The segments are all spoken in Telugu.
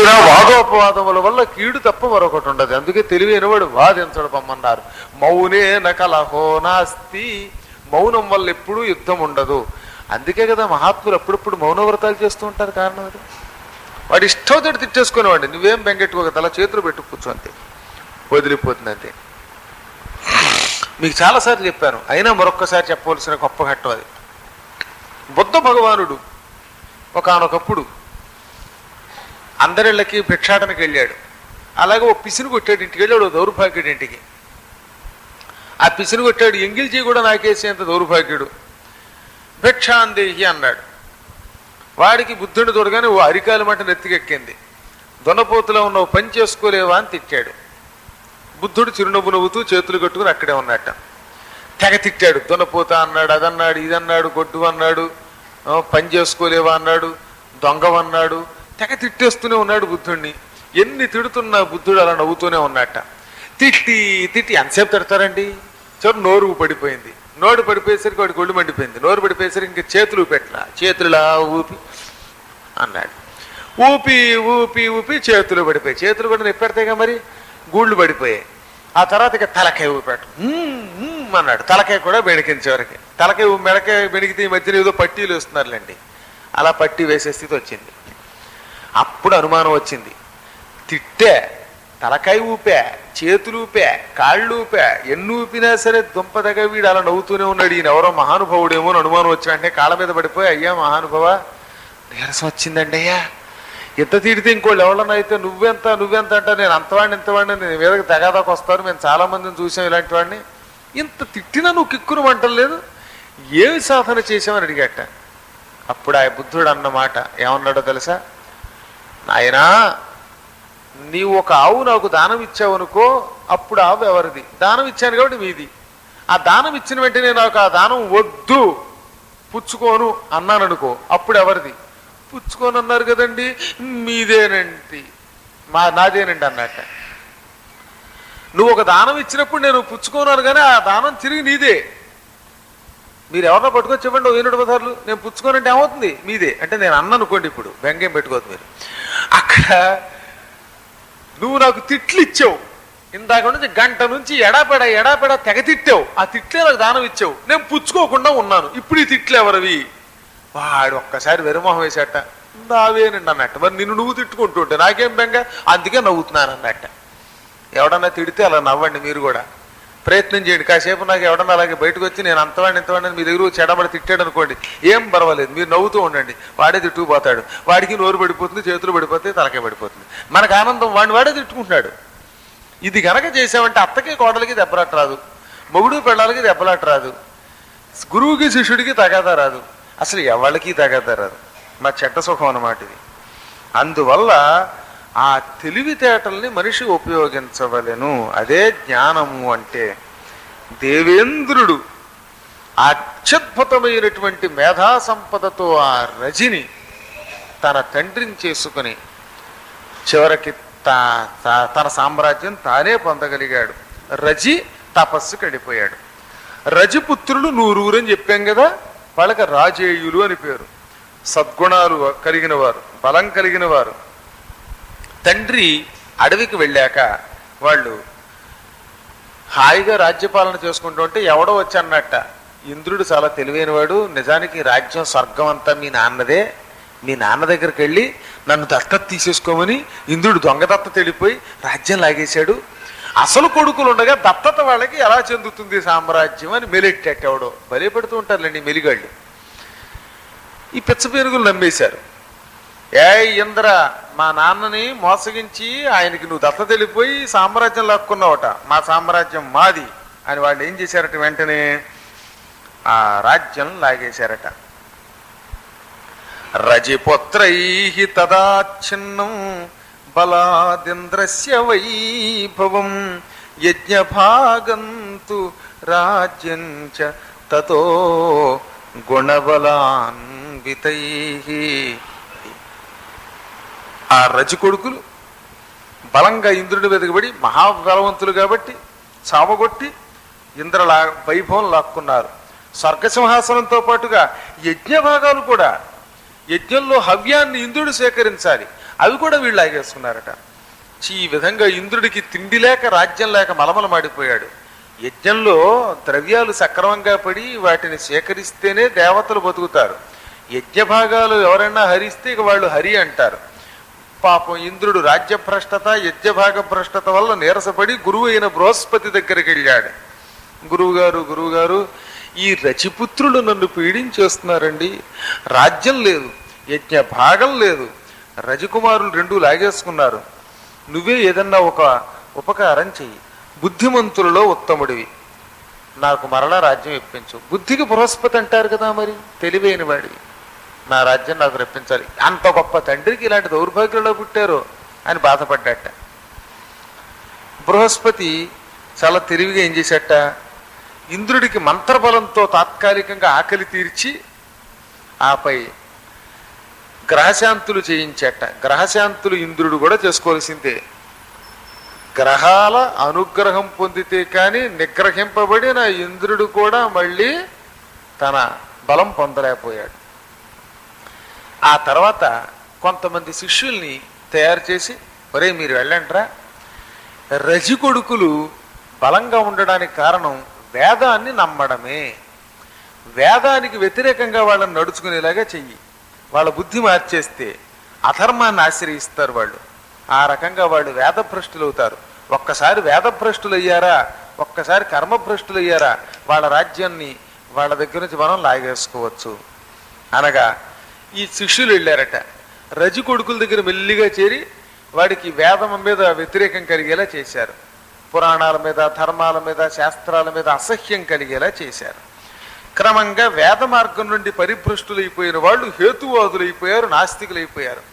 తీరా వాదోపవాదముల వల్ల కీడు తప్ప మరొకటి ఉండదు అందుకే తెలివైన వాడు వాదించడు పమ్మన్నారు మౌనే నకలహో నాస్తి మౌనం వల్ల ఎప్పుడూ యుద్ధం ఉండదు అందుకే కదా మహాత్ములు అప్పుడప్పుడు మౌన వ్రతాలు చేస్తూ ఉంటారు కారణం అది వాడు ఇష్టం తిట్టేసుకునేవాడు నువ్వేం బెంగెట్టుకోక తల చేతులు పెట్టు కూర్చో అంతే వదిలిపోతుంది అంతే మీకు చాలాసార్లు చెప్పాను అయినా మరొక్కసారి చెప్పవలసిన గొప్ప ఘట్టం అది బుద్ధ భగవానుడు ఒకానొకప్పుడు అందరిళ్ళకి భిక్షాటనకి వెళ్ళాడు అలాగే ఓ పిసిని కొట్టాడు ఇంటికి వెళ్ళాడు ఓ దౌర్భాగ్యుడి ఇంటికి ఆ పిసిని కొట్టాడు ఎంగిల్జీ కూడా నాకేసేంత దౌర్భాగ్యుడు భిక్షాందేహి అన్నాడు వాడికి బుద్ధుడు తోడగానే ఓ అరికాలు మంట నెత్తికెక్కింది దొనపోతులో ఉన్న ఓ పని చేసుకోలేవా అని తిట్టాడు బుద్ధుడు చిరునవ్వు నవ్వుతూ చేతులు కట్టుకుని అక్కడే ఉన్నట్ట తెగ తిట్టాడు దొనపోత అన్నాడు అదన్నాడు ఇదన్నాడు గొడ్డు అన్నాడు ఆ, పని చేసుకోలేవా అన్నాడు దొంగవన్నాడు తెగ తిట్టేస్తూనే ఉన్నాడు బుద్ధుడిని ఎన్ని తిడుతున్నా బుద్ధుడు అలా నవ్వుతూనే ఉన్నట్ట తిట్టి తిట్టి ఎంతసేపు తిడతారండి చివరి నోరు పడిపోయింది నోరు పడిపోయేసరికి వాడికి ఒళ్ళు మండిపోయింది నోరు పడిపోయేసరికి ఇంక చేతులు పెట్టలా చేతులా ఊపి అన్నాడు ఊపి ఊపి ఊపి చేతులు పడిపోయాయి చేతులు కూడా నిప్పెడతాయిగా మరి గూళ్ళు పడిపోయాయి ఆ తర్వాత ఇక తలకాయ ఊపాడు "మ్మ్, మ్మ్" అన్నాడు తలకాయ కూడా బెణికింది చివరికి తలకాయ ఊ- మెడకాయ బెణికితే ఈ మధ్యన ఏదో పట్టీలు వేస్తున్నారులేండి అలా పట్టీ వేసే స్థితి వచ్చింది అప్పుడు అనుమానం వచ్చింది తిట్టే తలకాయ ఊపా చేతులు ఊపా కాళ్ళు ఊపా ఎన్ని ఊపినా సరే దుంపదగా వీడు అలా నవ్వుతూనే ఉన్నాడు ఈయన ఎవరో మహానుభావుడేమో అని అనుమానం వచ్చి అంటే కాళ్ళ మీద పడిపోయి అయ్యా మహానుభావ నీరసం వచ్చిందండి అయ్యా ఎంత తిడితే ఇంకోళ్ళు ఎవరన్నా అయితే నువ్వెంత నువ్వెంత అంటే నేను అంతవాడిని ఇంతవాడిని నేను మీదకి తెగాదాకు వస్తారు మేము చాలా మందిని చూసాం ఇలాంటి వాడిని ఇంత తిట్టినా నువ్వు కిక్కును వంటలేదు ఏమి సాధన చేసామని అడిగట అప్పుడు ఆ బుద్ధుడు అన్న మాట ఏమన్నాడో తెలుసా నాయనా నీవు ఒక ఆవు నాకు దానం ఇచ్చావు అనుకో అప్పుడు ఆవు ఎవరిది దానం ఇచ్చాను కాబట్టి మీది ఆ దానం ఇచ్చిన వెంటనే నాకు ఆ దానం వద్దు పుచ్చుకోను అన్నాను అనుకో అప్పుడు ఎవరిది పుచ్చుకోను అన్నారు కదండి మీదేనండి మా నాదేనండి అన్నట్ట నువ్వు ఒక దానం ఇచ్చినప్పుడు నేను పుచ్చుకోనాను కానీ ఆ దానం తిరిగి నీదే మీరు ఎవరన్నా పట్టుకొచ్చి చెప్పండి ఓ ఏనుడు పదార్లు నేను పుచ్చుకోనంటే ఏమవుతుంది మీదే అంటే నేను అన్న అనుకోండి ఇప్పుడు బెంగేం పెట్టుకోవద్దు మీరు అక్కడ నువ్వు నాకు తిట్లు ఇచ్చావు ఇందాక నుంచి గంట నుంచి ఎడాపెడ ఎడాపెడ తెగ తిట్టావు ఆ తిట్లే నాకు దానం ఇచ్చావు నేను పుచ్చుకోకుండా ఉన్నాను ఇప్పుడు ఈ తిట్లు ఎవరివి వాడు ఒక్కసారి వెరుమొహం వేసేట నావేనండి అన్నట్టు మరి నిన్ను నువ్వు తిట్టుకుంటుంటే నాకేం బెంగ అందుకే నవ్వుతున్నాను అన్నట్ట ఎవడన్నా తిడితే అలా నవ్వండి మీరు కూడా ప్రయత్నం చేయండి కాసేపు నాకు ఎవడన్నా అలాగే బయటకు వచ్చి నేను అంతవాడిని ఇంతవాడిని అని మీ దగ్గర వచ్చి చెడబడి తిట్టాడు అనుకోండి ఏం పర్వాలేదు మీరు నవ్వుతూ ఉండండి వాడే తిట్టుకుపోతాడు వాడికి నోరు పడిపోతుంది చేతులు పడిపోతాయి తలకే పడిపోతుంది మనకు ఆనందం వాడిని వాడే తిట్టుకుంటున్నాడు ఇది గనక చేసామంటే అత్తకి కోడలికి దెబ్బలాట రాదు మొగుడు పెళ్ళాలకి దెబ్బలాట రాదు గురువుకి శిష్యుడికి తగాదా రాదు అసలు ఎవళ్ళకి తగాదా రాదు మా చెడ్డ సుఖం అన్నమాట ఇది అందువల్ల ఆ తెలివితేటల్ని మనిషి ఉపయోగించవలెను అదే జ్ఞానము అంటే దేవేంద్రుడు అత్యద్భుతమైనటువంటి మేధా సంపదతో ఆ రజిని తన తండ్రిని చేసుకుని చివరికి తా- తా- తన సామ్రాజ్యం తానే పొందగలిగాడు రజి తపస్సుకి వెళ్ళిపోయాడు రజిపుత్రులు నూరుగురు అని చెప్పాం కదా వాళ్ళకి రాజేయులు అని పేరు సద్గుణాలు కలిగిన వారు బలం కలిగిన వారు తండ్రి అడవికి వెళ్ళాక వాళ్ళు హాయిగా రాజ్యపాలన చేసుకుంటూ ఉంటే ఎవడో వచ్చి అన్నట్ట ఇంద్రుడు చాలా తెలివైనవాడు నిజానికి రాజ్యం స్వర్గం అంతా మీ నాన్నదే మీ నాన్న దగ్గరికి వెళ్ళి నన్ను దత్తత తీసేసుకోమని ఇంద్రుడు దొంగ దత్తత వెళ్ళిపోయి రాజ్యం లాగేశాడు అసలు కొడుకులు ఉండగా దత్తత వాళ్ళకి ఎలా చెందుతుంది సామ్రాజ్యం అని మెలెట్టేట ఎవడో బలి పెడుతూ ఉంటారులేండి మెలిగాళ్ళు ఈ పిచ్చ పేరుగులు నమ్మేశారు ఏ ఇంద్ర మా నాన్నని మోసగించి ఆయనకి నువ్వు దత్త తెలిపోయి సామ్రాజ్యం లాక్కున్నావట మా సామ్రాజ్యం మాది అని వాళ్ళు ఏం చేశారట వెంటనే ఆ రాజ్యం లాగేశారట రజిపుత్రై తదాచ్ఛిన్నం బలాదింద్రస్య వైభవం యజ్ఞభాగంతు రాజ్యం చ తతో గుణబలాన్వితై ఆ రజి కొడుకులు బలంగా ఇంద్రుడి వెదకబడి మహాబలవంతులు కాబట్టి చావగొట్టి ఇంద్ర లా వైభవం లాక్కున్నారు స్వర్గసింహాసనంతో పాటుగా యజ్ఞ భాగాలు కూడా యజ్ఞంలో హవ్యాన్ని ఇంద్రుడు సేకరించాలి అవి కూడా వీళ్ళు లాగేసుకున్నారట చీ, ఈ విధంగా ఇంద్రుడికి తిండి లేక రాజ్యం లేక మలమల మాడిపోయాడు యజ్ఞంలో ద్రవ్యాలు సక్రమంగా పడి వాటిని సేకరిస్తేనే దేవతలు బతుకుతారు యజ్ఞ భాగాలు ఎవరైనా హరిస్తే ఇక వాళ్ళు హరి అంటారు పాపం ఇంద్రుడు రాజ్యభ్రష్టత యజ్ఞభాగ భ్రష్టత వల్ల నీరసపడి గురువు అయిన బృహస్పతి దగ్గరికి వెళ్ళాడు గురువుగారు గురువుగారు ఈ రచిపుత్రులు నన్ను పీడించేస్తున్నారండి రాజ్యం లేదు యజ్ఞ భాగం లేదు రజకుమారులు రెండు లాగేసుకున్నారు నువ్వే ఏదన్నా ఒక ఉపకారం చెయ్యి బుద్ధిమంతులలో ఉత్తముడివి నాకు మరలా రాజ్యం ఇప్పించు బుద్ధికి బృహస్పతి అంటారు కదా మరి తెలివైన వాడివి నా రాజ్యం నాకు రప్పించాలి అంత గొప్ప తండ్రికి ఇలాంటి దౌర్భాగ్యంలో పుట్టారు అని బాధపడ్డట బృహస్పతి చాలా తెలివిగా ఏం చేశాట ఇంద్రుడికి మంత్రబలంతో తాత్కాలికంగా ఆకలి తీర్చి ఆపై గ్రహశాంతులు చేయించట గ్రహశాంతులు ఇంద్రుడు కూడా చేసుకోవాల్సిందే గ్రహాల అనుగ్రహం పొందితే కానీ నిగ్రహింపబడిన ఇంద్రుడు కూడా మళ్ళీ తన బలం పొందలేకపోయాడు ఆ తర్వాత కొంతమంది శిష్యుల్ని తయారు చేసి ఒరే మీరు వెళ్ళండ్రా రజి కొడుకులు బలంగా ఉండడానికి కారణం వేదాన్ని నమ్మడమే వేదానికి వ్యతిరేకంగా వాళ్ళని నడుచుకునేలాగా చెయ్యి వాళ్ళ బుద్ధి మార్చేస్తే అధర్మాన్ని ఆశ్రయిస్తారు వాళ్ళు ఆ రకంగా వాళ్ళు వేదభ్రష్టులు అవుతారు ఒక్కసారి వేదభ్రష్టులు అయ్యారా ఒక్కసారి కర్మభ్రష్టులు అయ్యారా వాళ్ళ రాజ్యాన్ని వాళ్ళ దగ్గర నుంచి మనం లాగేసుకోవచ్చు అనగా ఈ శిష్యులు వెళ్ళారట రజి కొడుకుల దగ్గర మెల్లిగా చేరి వాడికి వేదం మీద వ్యతిరేకం కలిగేలా చేశారు పురాణాల మీద ధర్మాల మీద శాస్త్రాల మీద అసహ్యం కలిగేలా చేశారు క్రమంగా వేద మార్గం నుండి పరిభ్రష్టులైపోయిన వాళ్ళు హేతువాదులైపోయారు నాస్తికులైపోయారు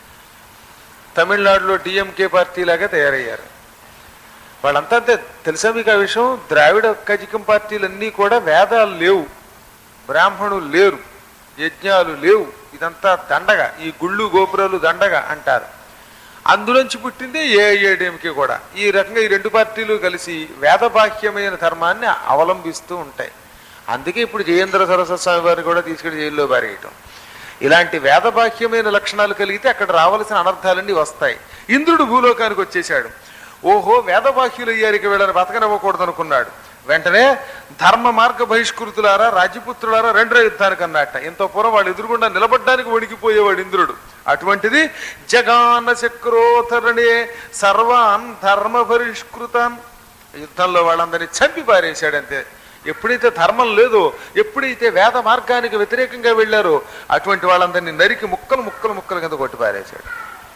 తమిళనాడులో డిఎంకే పార్టీ లాగా తయారయ్యారు వాళ్ళంతా అంతే తెలుసా మీకు ఆ విషయం ద్రావిడ కజికం పార్టీలన్నీ కూడా వేదాలు లేవు బ్రాహ్మణులు లేరు యజ్ఞాలు లేవు ఇదంతా దండగ ఈ గుళ్ళు గోపురాలు దండగ అంటారు అందులోంచి పుట్టిందే ఏఐఏడిఎంకే కూడా ఈ రకంగా ఈ రెండు పార్టీలు కలిసి వేదబాహ్యమైన ధర్మాన్ని అవలంబిస్తూ ఉంటాయి అందుకే ఇప్పుడు జయేంద్ర సరస్వతి స్వామి వారిని కూడా తీసుకెళ్లి జైల్లో బారేయటం ఇలాంటి వేదబాహ్యమైన లక్షణాలు కలిగితే అక్కడ రావాల్సిన అనర్థాలన్నీ వస్తాయి ఇంద్రుడు భూలోకానికి వచ్చేశాడు ఓహో వేదబాహ్యులు అయ్యారు ఇక వీళ్ళని బతకనివ్వకూడదు అనుకున్నాడు వెంటనే ధర్మ మార్గ బహిష్కృతులారా రాజ్యపుత్రులారా రెండో యుద్ధానికి అన్నట్ట ఇంత పూర్వం వాళ్ళు ఎదురుగుండా నిలబడ్డానికి వణికిపోయేవాడు ఇంద్రుడు అటువంటిది జగాన చక్రోధరణే సర్వాన్ ధర్మ బహిష్కృతాన్ యుద్ధంలో వాళ్ళందరినీ చంపి పారేశాడంతే ఎప్పుడైతే ధర్మం లేదో ఎప్పుడైతే వేద మార్గానికి వ్యతిరేకంగా వెళ్ళారో అటువంటి వాళ్ళందరినీ నరికి ముక్కలు ముక్కలు ముక్కలు కింద కొట్టి పారేశాడు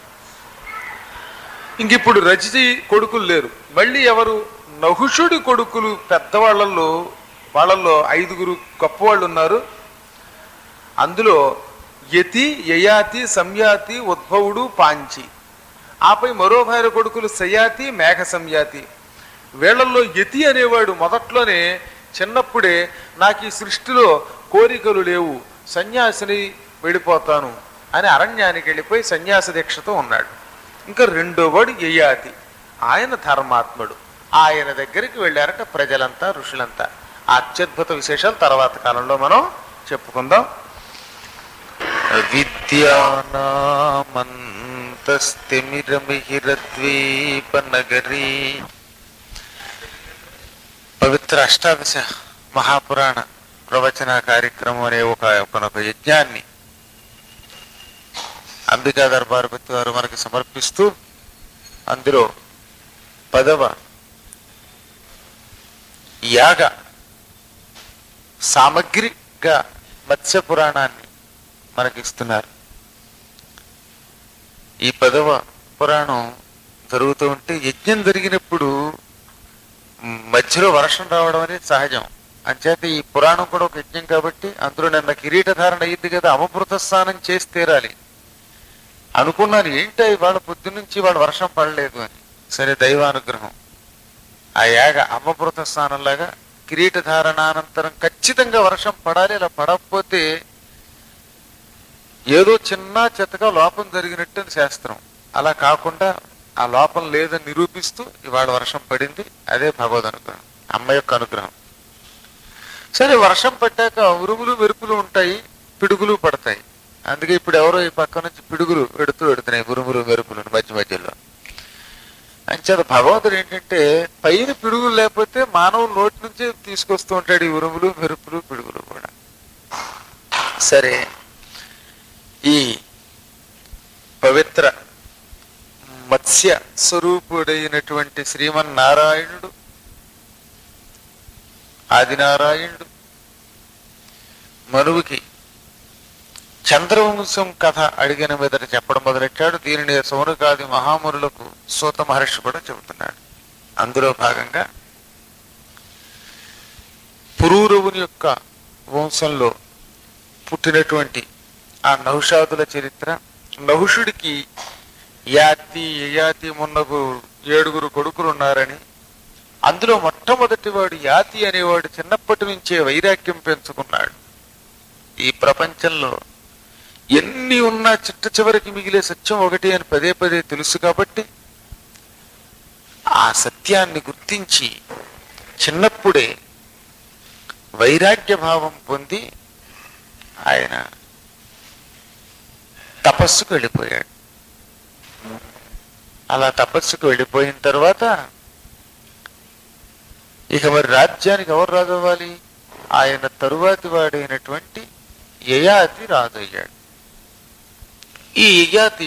ఇంక ఇప్పుడు రచితి కొడుకులు లేరు మళ్ళీ ఎవరు నహుషుడి కొడుకులు పెద్దవాళ్ళల్లో వాళ్ళల్లో ఐదుగురు గొప్పవాళ్ళు ఉన్నారు అందులో యతి యయాతి సంయాతి ఉద్భవుడు పాంచి ఆపై మరో భార్య కొడుకులు సయాతి మేఘ సంయాతి వీళ్ళల్లో యతి అనేవాడు మొదట్లోనే చిన్నప్పుడే నాకు ఈ సృష్టిలో కోరికలు లేవు సన్యాసిని వెళ్ళిపోతాను అని అరణ్యానికి వెళ్ళిపోయి సన్యాస దీక్షతో ఉన్నాడు ఇంకా రెండో వాడు యయాతి ఆయన ధర్మాత్ముడు ఆయన దగ్గరికి వెళ్ళారట ప్రజలంతా ఋషులంతా ఆ అత్యద్భుత విశేషాలు తర్వాత కాలంలో మనం చెప్పుకుందాం విద్యానామంతస్తిమిరమిహిరద్వీపనగరీ పవిత్ర అష్టాదశ మహాపురాణ ప్రవచన కార్యక్రమం అనే ఒక ఒకనొక యజ్ఞాన్ని అంబికా దర్బారపతి వారు మనకి సమర్పిస్తూ అందులో పదవ యాగ సామగ్రిగా మత్స్య పురాణాన్ని మనకిస్తున్నారు ఈ పదవ పురాణం జరుగుతూ ఉంటే యజ్ఞం జరిగినప్పుడు మధ్యలో వర్షం రావడం అనేది సహజం అంచేత ఈ పురాణం కూడా ఒక యజ్ఞం కాబట్టి అందులో నిన్న కిరీట ధారణ అయ్యింది కదా అవభృత స్నానం చేసి తీరాలి అనుకున్నాను ఏంటి ఇవాళ పొద్దునుంచి ఇవాళ వర్షం పడలేదు అని సరే దైవానుగ్రహం ఆ యాగ అమ్మభృత స్నానంలాగా కిరీట ధారణానంతరం ఖచ్చితంగా వర్షం పడాలి అలా పడకపోతే ఏదో చిన్న చెత్తగా లోపం జరిగినట్టు అని శాస్త్రం అలా కాకుండా ఆ లోపం లేదని నిరూపిస్తూ ఇవాళ వర్షం పడింది అదే భగవద్ అనుగ్రహం అమ్మ యొక్క అనుగ్రహం సరే వర్షం పట్టాక ఉరుములు మెరుపులు ఉంటాయి పిడుగులు పడతాయి అందుకే ఇప్పుడు ఎవరో ఈ పక్క నుంచి పిడుగులు పెడుతూ పెడుతున్నాయి ఉరుములు మెరుపులు మధ్య మధ్యలో అంచేత భగవంతుడు ఏంటంటే పైన పిడుగులు లేకపోతే మానవుల నోటి నుంచే తీసుకొస్తూ ఉంటాడు ఈ ఉరుములు మెరుపులు పిడుగులు కూడా సరే ఈ పవిత్ర మత్స్య స్వరూపుడైనటువంటి శ్రీమన్నారాయణుడు ఆదినారాయణుడు మనువుకి చంద్రవంశం కథ అడిగిన మీదట చెప్పడం మొదలెట్టాడు దీనిని సౌనకాది మహామునులకు సూత మహర్షి కూడా చెబుతున్నాడు అందులో భాగంగా పురూరవుని యొక్క వంశంలో పుట్టినటువంటి ఆ నహుషాదుల చరిత్ర నహుషుడికి యాతి యయాతి మున్నగు ఏడుగురు కొడుకులు ఉన్నారని అందులో మొట్టమొదటి వాడు యాతి అనేవాడు చిన్నప్పటి నుంచే వైరాగ్యం పెంచుకున్నాడు ఈ ప్రపంచంలో ఎన్ని ఉన్నా చిట్ట చివరికి మిగిలే సత్యం ఒకటి అని పదే పదే తెలుసు కాబట్టి ఆ సత్యాన్ని గుర్తించి చిన్నప్పుడే వైరాగ్య భావం పొంది ఆయన తపస్సుకు వెళ్ళిపోయాడు అలా తపస్సుకు వెళ్ళిపోయిన తర్వాత ఇక మరి రాజ్యానికి ఎవరు రాజు అవ్వాలి ఆయన తరువాతి వాడైనటువంటి యయాతి రాజు అయ్యాడు ఈ యయాతి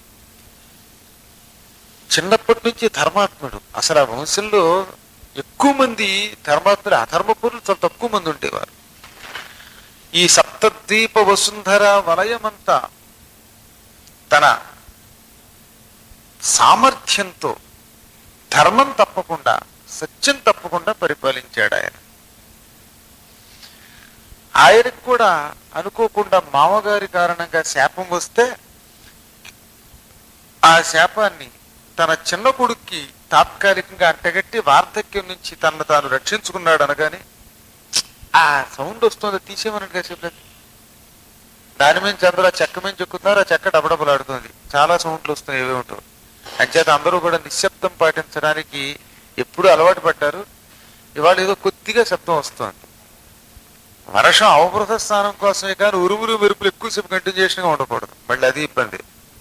చిన్నప్పటి నుంచి ధర్మాత్ముడు అసలు ఆ వంశంలో ఎక్కువ మంది ధర్మాత్ముడు అధర్మపురులు చాలా తక్కువ మంది ఉండేవారు ఈ సప్తద్వీప వసుంధర వలయమంతా తన సామర్థ్యంతో ధర్మం తప్పకుండా సత్యం తప్పకుండా పరిపాలించాడు ఆయన ఆయనకు కూడా అనుకోకుండా మామగారి కారణంగా శాపం వస్తే ఆ శాపాన్ని తన చిన్న కొడుక్కి తాత్కాలికంగా అంటగట్టి వార్ధక్యం నుంచి తనను తాను రక్షించుకున్నాడు అనగానే ఆ సౌండ్ వస్తుంది తీసేమన్నట్టు కాసేపు దాని మీద అందరూ ఆ చెక్క మీద చెక్కుతున్నారు ఆ చెక్క డబడబలాడుతుంది చాలా సౌండ్లు వస్తున్నాయి ఏవే ఉంటావు అంచేత అందరూ కూడా నిశ్శబ్దం పాటించడానికి ఎప్పుడు అలవాటు పడ్డారు ఇవాళ ఏదో కొద్దిగా శబ్దం వస్తుంది వర్షం అవబృత స్నానం కోసమే కానీ ఉరుములు మెరుపులు ఎక్కువసేపు కంటిన్యూషన్గా ఉండకూడదు మళ్ళీ అది ఇబ్బంది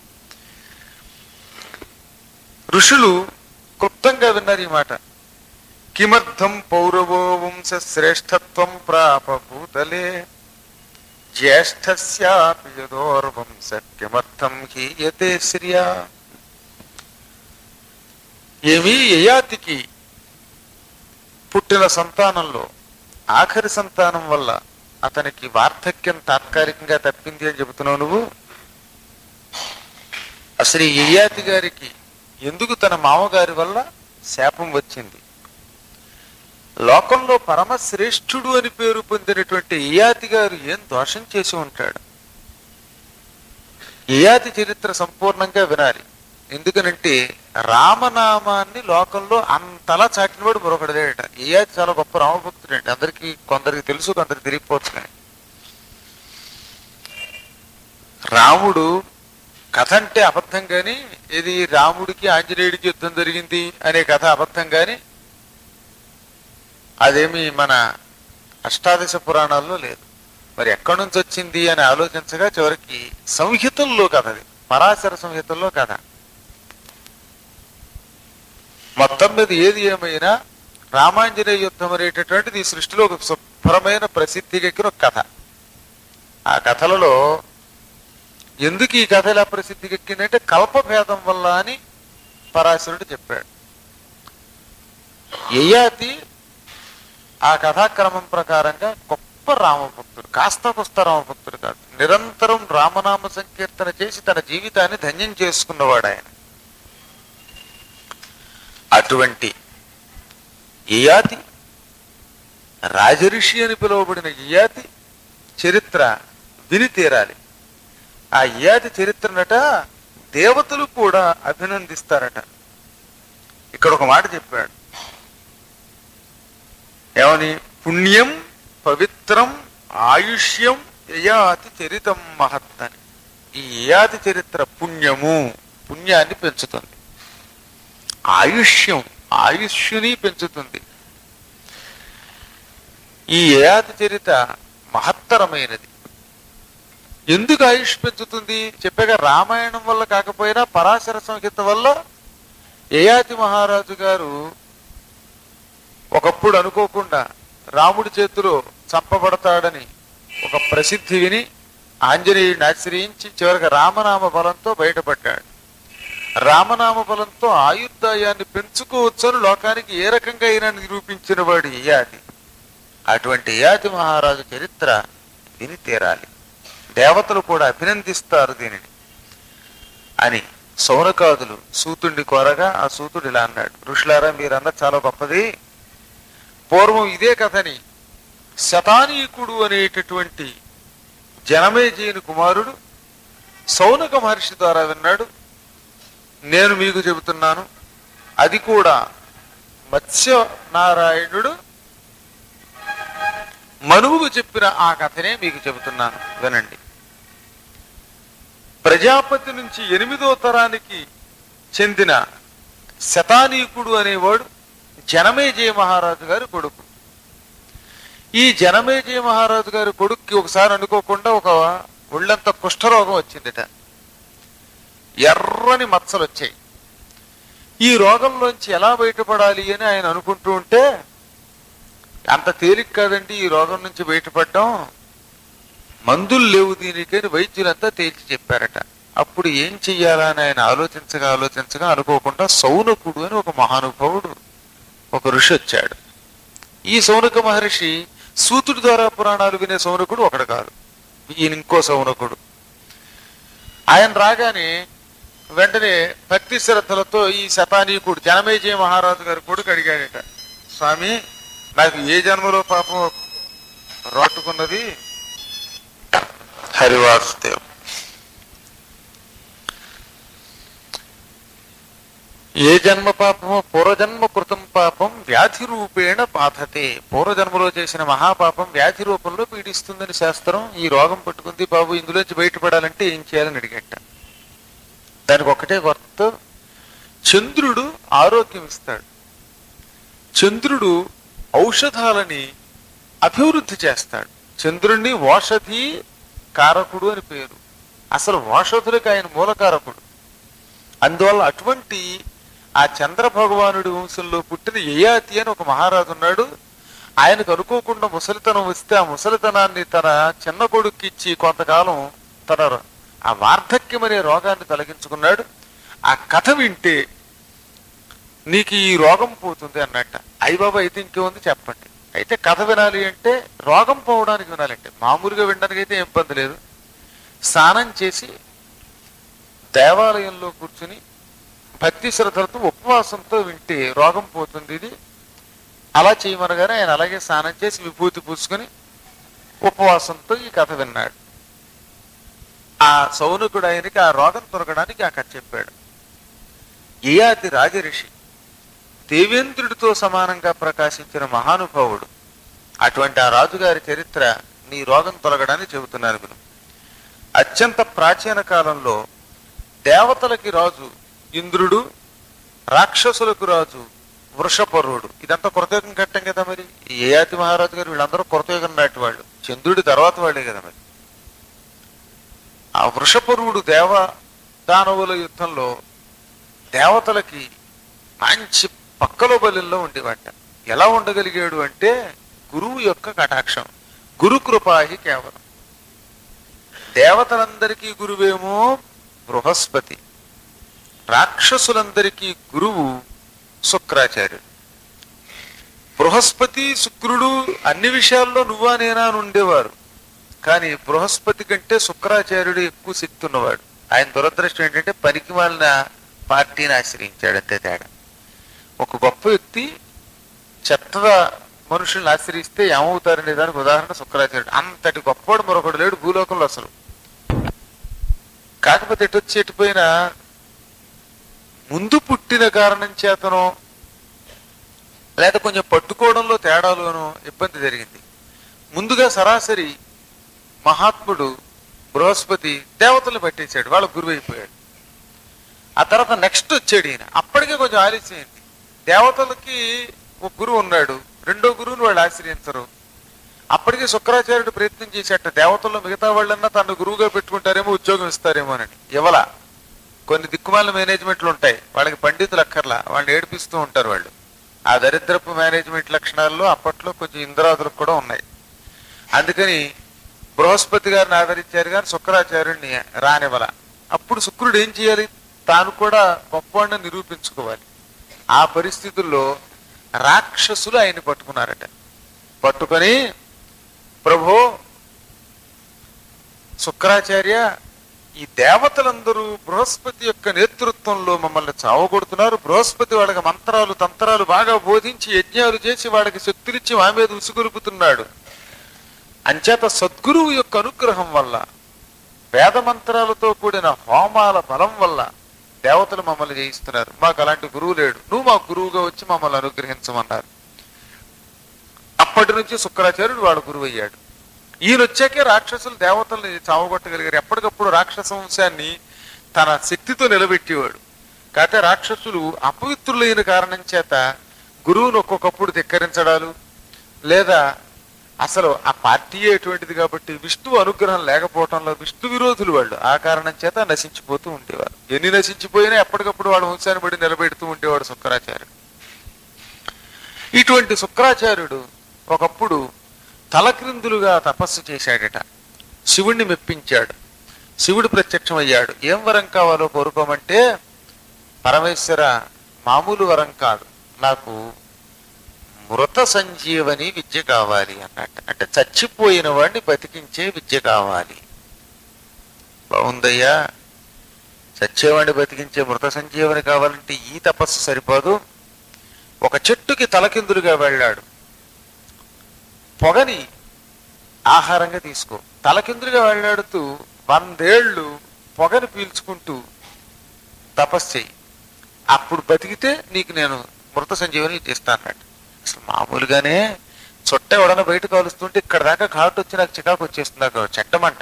ఋషులు క్లుప్తంగా విన్నారు ఈ మాట కిమర్థం పౌరవో వంశ శ్రేష్టత్వం ప్రాప భూతలే జ్యేష్ఠస్యాపి యదోర్వంశ కిమర్థం హీయతే శ్రియా ఏమి యయాతికి పుట్టిన సంతానంలో ఆఖరి సంతానం వల్ల అతనికి వార్ధక్యం తాత్కాలికంగా తప్పింది అని చెబుతున్నావు నువ్వు అసలు ఈ యయాతి గారికి ఎందుకు తన మామగారి వల్ల శాపం వచ్చింది లోకంలో పరమశ్రేష్ఠుడు అని పేరు పొందినటువంటి యయాతి గారు ఏం దోషం చేసి ఉంటాడు యయాతి చరిత్ర సంపూర్ణంగా వినాలి ఎందుకనంటే రామనామాన్ని లోకంలో అంతలా చాటినవాడు మరొకటి లేడట యయాతి చాలా గొప్ప రామభక్తుడు అండి అందరికి కొందరికి తెలుసు కొందరికి తెలియకపోవచ్చు కానీ రాముడు కథ అంటే అబద్ధం కానీ ఇది రాముడికి ఆంజనేయుడికి యుద్ధం జరిగింది అనే కథ అబద్ధం కానీ అదేమి మన అష్టాదశ పురాణాల్లో లేదు మరి ఎక్కడి నుంచి వచ్చింది అని ఆలోచించగా చివరికి సంహితల్లో కథ అది పరాశర సంహితల్లో కథ మొత్తం మీద ఏది ఏమైనా రామాంజనేయ యుద్ధం అనేటటువంటిది ఈ సృష్టిలో ఒక శుభ్రమైన ప్రసిద్ధికెక్కిన ఒక కథ ఆ కథలలో ఎందుకు ఈ కథ ఇలా ప్రసిద్ధికెక్కిందంటే కల్పభేదం వల్ల అని పరాశరుడు చెప్పాడు యయాతి ఆ కథాక్రమం ప్రకారంగా గొప్ప రామభక్తుడు కాస్త కొస్త రామభక్తుడు కాదు నిరంతరం రామనామ సంకీర్తన చేసి తన జీవితాన్ని ధన్యం చేసుకున్నవాడు ఆయన అటువంటి యయాతి రాజఋషి అని పిలువబడిన యయాతి చరిత్ర విని తీరాలి ఆ యయాతి చరిత్రనట దేవతలు కూడా అభినందిస్తారట ఇక్కడ ఒక మాట చెప్పాడు ఏమని పుణ్యం పవిత్రం ఆయుష్యం యయాతి చరితం మహత్ అని ఈ యయాతి చరిత్ర పుణ్యము పుణ్యాన్ని పెంచుతుంది ఆయుష్యం ఆయుష్యుని పెంచుతుంది ఈ యయాతి చరిత మహత్తరమైనది ఎందుకు ఆయుష్ పెంచుతుంది చెప్పాక రామాయణం వల్ల కాకపోయినా పరాశర సంహిత వల్ల యయాతి మహారాజు గారు ఒకప్పుడు అనుకోకుండా రాముడి చేతిలో చంపబడతాడని ఒక ప్రసిద్ధి విని ఆంజనేయుడిని ఆశ్రయించి చివరికి రామనామ బలంతో బయటపడ్డాడు రామనామ బలంతో ఆయుర్దాయాన్ని పెంచుకోవచ్చని లోకానికి ఏ రకంగా అయినా నిరూపించిన వాడు యయాతి అటువంటి యయాతి మహారాజు చరిత్ర విని తీరాలి దేవతలు కూడా అభినందిస్తారు దీనిని అని సౌనకాదులు సూతుడిని కోరగా ఆ సూతుడు ఇలా అన్నాడు ఋషులారా మీరన్న చాలా గొప్పది పూర్వం ఇదే కథని శతానీకుడు అనేటటువంటి జనమేజీని కుమారుడు సౌనక మహర్షి ద్వారా విన్నాడు నేను మీకు చెబుతున్నాను అది కూడా మత్స్య నారాయణుడు మనువుకు చెప్పిన ఆ కథనే మీకు చెబుతున్నాను వినండి ప్రజాపతి నుంచి ఎనిమిదో తరానికి చెందిన శతానీకుడు అనేవాడు జనమేజయ మహారాజు గారి కొడుకు ఈ జనమేజయ మహారాజు గారి కొడుక్కి ఒకసారి అనుకోకుండా ఒక ఒళ్ళంత కుష్ఠరోగం వచ్చిందిట ఎర్రని మచ్చలు వచ్చాయి ఈ రోగంలోంచి ఎలా బయటపడాలి అని ఆయన అనుకుంటూ ఉంటే అంత తేలిక కాదండి ఈ రోగం నుంచి బయటపడడం మందులు లేవు దీనికని వైద్యులంతా తేల్చి చెప్పారట అప్పుడు ఏం చెయ్యాలా అని ఆయన ఆలోచించగా ఆలోచించగా అనుకోకుండా సౌనకుడు అని ఒక మహానుభావుడు ఒక ఋషి వచ్చాడు ఈ సౌనక మహర్షి సూతుడి ద్వారా పురాణాలు వినే సౌనకుడు ఒకడు కాదు ఈయన ఇంకో సౌనకుడు ఆయన రాగానే వెంటనే భక్తి శ్రద్ధలతో ఈ శతానీకుడు జనమేజయ మహారాజు గారి కొడుకు అడిగాడట స్వామి నాకు ఏ జన్మలో పాపం రాట్టుకున్నది హరివాసుదేవ్ ఏ జన్మ పాపమో పూర్వజన్మ కృతం పాపం వ్యాధి రూపేణ బాధతే పూర్వజన్మలో చేసిన మహాపాపం వ్యాధి రూపంలో పీడిస్తుందని శాస్త్రం ఈ రోగం పట్టుకుంది బాబు ఇందులోంచి బయటపడాలంటే ఏం చేయాలని అడిగట దానికి ఒకటే కొత్త చంద్రుడు ఆరోగ్యం ఇస్తాడు చంద్రుడు ఔషధాలని అభివృద్ధి చేస్తాడు చంద్రుణ్ణి ఓషధి కారకుడు అని పేరు అసలు ఓషధులకు ఆయన మూలకారకుడు అందువల్ల అటువంటి ఆ చంద్ర భగవానుడి వంశంలో పుట్టిన యయాతి అని ఒక మహారాజు ఉన్నాడు ఆయనకు అనుకోకుండా ముసలితనం వస్తే ఆ ముసలితనాన్ని తన చిన్న కొడుక్కి ఇచ్చి కొంతకాలం తన ఆ వార్ధక్యం అనే రోగాన్ని తొలగించుకున్నాడు ఆ కథ వింటే నీకు ఈ రోగం పోతుంది అన్నట్ట అయ్య బాబా అయితే ఇంకేముంది చెప్పండి అయితే కథ వినాలి అంటే రోగం పోవడానికి వినాలంటే మామూలుగా వినడానికి అయితే ఏం ఇబ్బంది లేదు స్నానం చేసి దేవాలయంలో కూర్చుని భక్తి శ్రద్ధలతో ఉపవాసంతో వింటే రోగం పోతుంది ఇది అలా చేయమనగానే ఆయన అలాగే స్నానం చేసి విభూతి పూసుకొని ఉపవాసంతో ఈ కథ విన్నాడు ఆ సౌనకుడు ఆయనకి ఆ రోగం తొలగడానికి ఆ కథ చెప్పాడు యయాతి రాజరిషి దేవేంద్రుడితో సమానంగా ప్రకాశించిన మహానుభావుడు అటువంటి ఆ రాజుగారి చరిత్ర నీ రోగం తొలగడానికి చెబుతున్నాను విను అత్యంత ప్రాచీన కాలంలో దేవతలకి రాజు ఇంద్రుడు రాక్షసులకు రాజు వృషపరుడు ఇదంతా కృతయుగం కట్టం కదా మరి ఈ ఏయాతి మహారాజు గారు వీళ్ళందరూ కృతయుగం నాటి వాళ్ళు చంద్రుడి తర్వాత వాళ్ళే కదా మరి ఆ వృషపరుడు దేవ దానవుల యుద్ధంలో దేవతలకి మంచి పక్కలో బలిలో ఉండేవాట ఎలా ఉండగలిగాడు అంటే గురువు యొక్క కటాక్షం గురు కృపాహి కేవలం దేవతలందరికీ గురువేమో బృహస్పతి రాక్షసులందరికీ గురువు శుక్రాచార్యుడు బృహస్పతి శుక్రుడు అన్ని విషయాల్లో నువ్వా నేనా అని ఉండేవారు కానీ బృహస్పతి కంటే శుక్రాచార్యుడు ఎక్కువ శక్తి ఉన్నవాడు ఆయన దురదృష్టం ఏంటంటే పనికి మాలిన పార్టీని ఆశ్రయించాడు అంతే తేడా ఒక గొప్ప వ్యక్తి చెత్త మనుషుల్ని ఆశ్రయిస్తే ఏమవుతారనే దానికి ఉదాహరణ శుక్రాచార్యుడు అంతటి గొప్పవాడు మరొకడు లేడు భూలోకంలో అసలు కాకపోతే ఎటు వచ్చి ఎటుపోయినా ముందు పుట్టిన కారణం చేతనో లేదా కొంచెం పట్టుకోవడంలో తేడాలోనో ఇబ్బంది జరిగింది ముందుగా సరాసరి మహాత్ముడు బృహస్పతి దేవతల్ని పట్టేశాడు వాళ్ళ గురువు అయిపోయాడు ఆ తర్వాత నెక్స్ట్ వచ్చాడు ఈయన అప్పటికే కొంచెం ఆలస్యమైంది దేవతలకి ఒక గురువు ఉన్నాడు రెండో గురువుని వాళ్ళు ఆశ్రయించరు అప్పటికి శుక్రాచార్యుడు ప్రయత్నం చేసేట దేవతల్లో మిగతా వాళ్ళన్నా తను గురువుగా పెట్టుకుంటారేమో ఉద్యోగం ఇస్తారేమో అని ఇవ్వలా కొన్ని దిక్కుమాల మేనేజ్మెంట్లు ఉంటాయి వాళ్ళకి పండితులు అక్కర్లా వాళ్ళని ఏడిపిస్తూ ఉంటారు వాళ్ళు ఆ దరిద్రపు మేనేజ్మెంట్ లక్షణాల్లో అప్పట్లో కొంచెం ఇంద్రాదులకు కూడా ఉన్నాయి అందుకని బృహస్పతి గారిని ఆదరించారు కానీ శుక్రాచార్యుడిని రానివ్వల అప్పుడు శుక్రుడు ఏం చేయాలి తాను కూడా గొప్పవాడిని నిరూపించుకోవాలి ఆ పరిస్థితుల్లో రాక్షసులు ఆయన్ని పట్టుకున్నారట పట్టుకొని ప్రభు శుక్రాచార్య ఈ దేవతలందరూ బృహస్పతి యొక్క నేతృత్వంలో మమ్మల్ని చావగొడుతున్నారు బృహస్పతి వాళ్ళకి మంత్రాలు తంత్రాలు బాగా బోధించి యజ్ఞాలు చేసి వాళ్ళకి శక్తులిచ్చి మా మీద ఉసుగొలుపుతున్నాడు అంచేత సద్గురువు యొక్క అనుగ్రహం వల్ల వేద మంత్రాలతో కూడిన హోమాల బలం వల్ల దేవతలు మమ్మల్ని జయిస్తున్నారు మాకు అలాంటి గురువు లేడు నువ్వు మా గురువుగా వచ్చి మమ్మల్ని అనుగ్రహించమన్నారు అప్పటి నుంచి శుక్రాచార్యుడు వాడు గురువు అయ్యాడు ఈయన వచ్చాకే రాక్షసులు దేవతల్ని చావగొట్టగలిగారు ఎప్పటికప్పుడు రాక్షస వంశాన్ని తన శక్తితో నిలబెట్టేవాడు కాకపోతే రాక్షసులు అపవిత్రులైన కారణం చేత గురువును ఒక్కొక్కప్పుడు ధిక్కరించడాలు లేదా అసలు ఆ పార్టీ ఎటువంటిది కాబట్టి విష్ణువు అనుగ్రహం లేకపోవటంలో విష్ణు విరోధులు వాళ్ళు ఆ కారణం చేత నశించిపోతూ ఉండేవారు ఎన్ని నశించిపోయినా ఎప్పటికప్పుడు వాళ్ళ వంశాన్ని బడి నిలబెడుతూ ఉండేవాడు శుక్రాచార్యుడు ఇటువంటి శుక్రాచార్యుడు ఒకప్పుడు తలక్రిందులుగా తపస్సు చేశాడట శివుణ్ణి మెప్పించాడు శివుడు ప్రత్యక్షమయ్యాడు ఏం వరం కావాలో కోరుకోమంటే పరమేశ్వర మామూలు వరం కాదు నాకు మృత సంజీవని విద్య కావాలి అన్నట్టు అంటే చచ్చిపోయిన వాడిని బతికించే విద్య కావాలి బాగుందయ్యా చచ్చేవాడిని బతికించే మృత సంజీవని కావాలంటే ఈ తపస్సు సరిపోదు ఒక చెట్టుకి తలకిందులుగా వెళ్ళాడు పొగని ఆహారంగా తీసుకో తలకిందులుగా వెళ్ళాడుతూ వందేళ్లు పొగని పీల్చుకుంటూ తపస్సు చెయ్యి అప్పుడు బతికితే నీకు నేను మృత సంజీవని ఇస్తానన్నట్టు అసలు మామూలుగానే చుట్ట ఎవడన బయట కాలుస్తుంటే ఇక్కడ దాకా ఘాటు వచ్చి నాకు చికాకు వచ్చేస్తుంది నాకు చెట్టమంట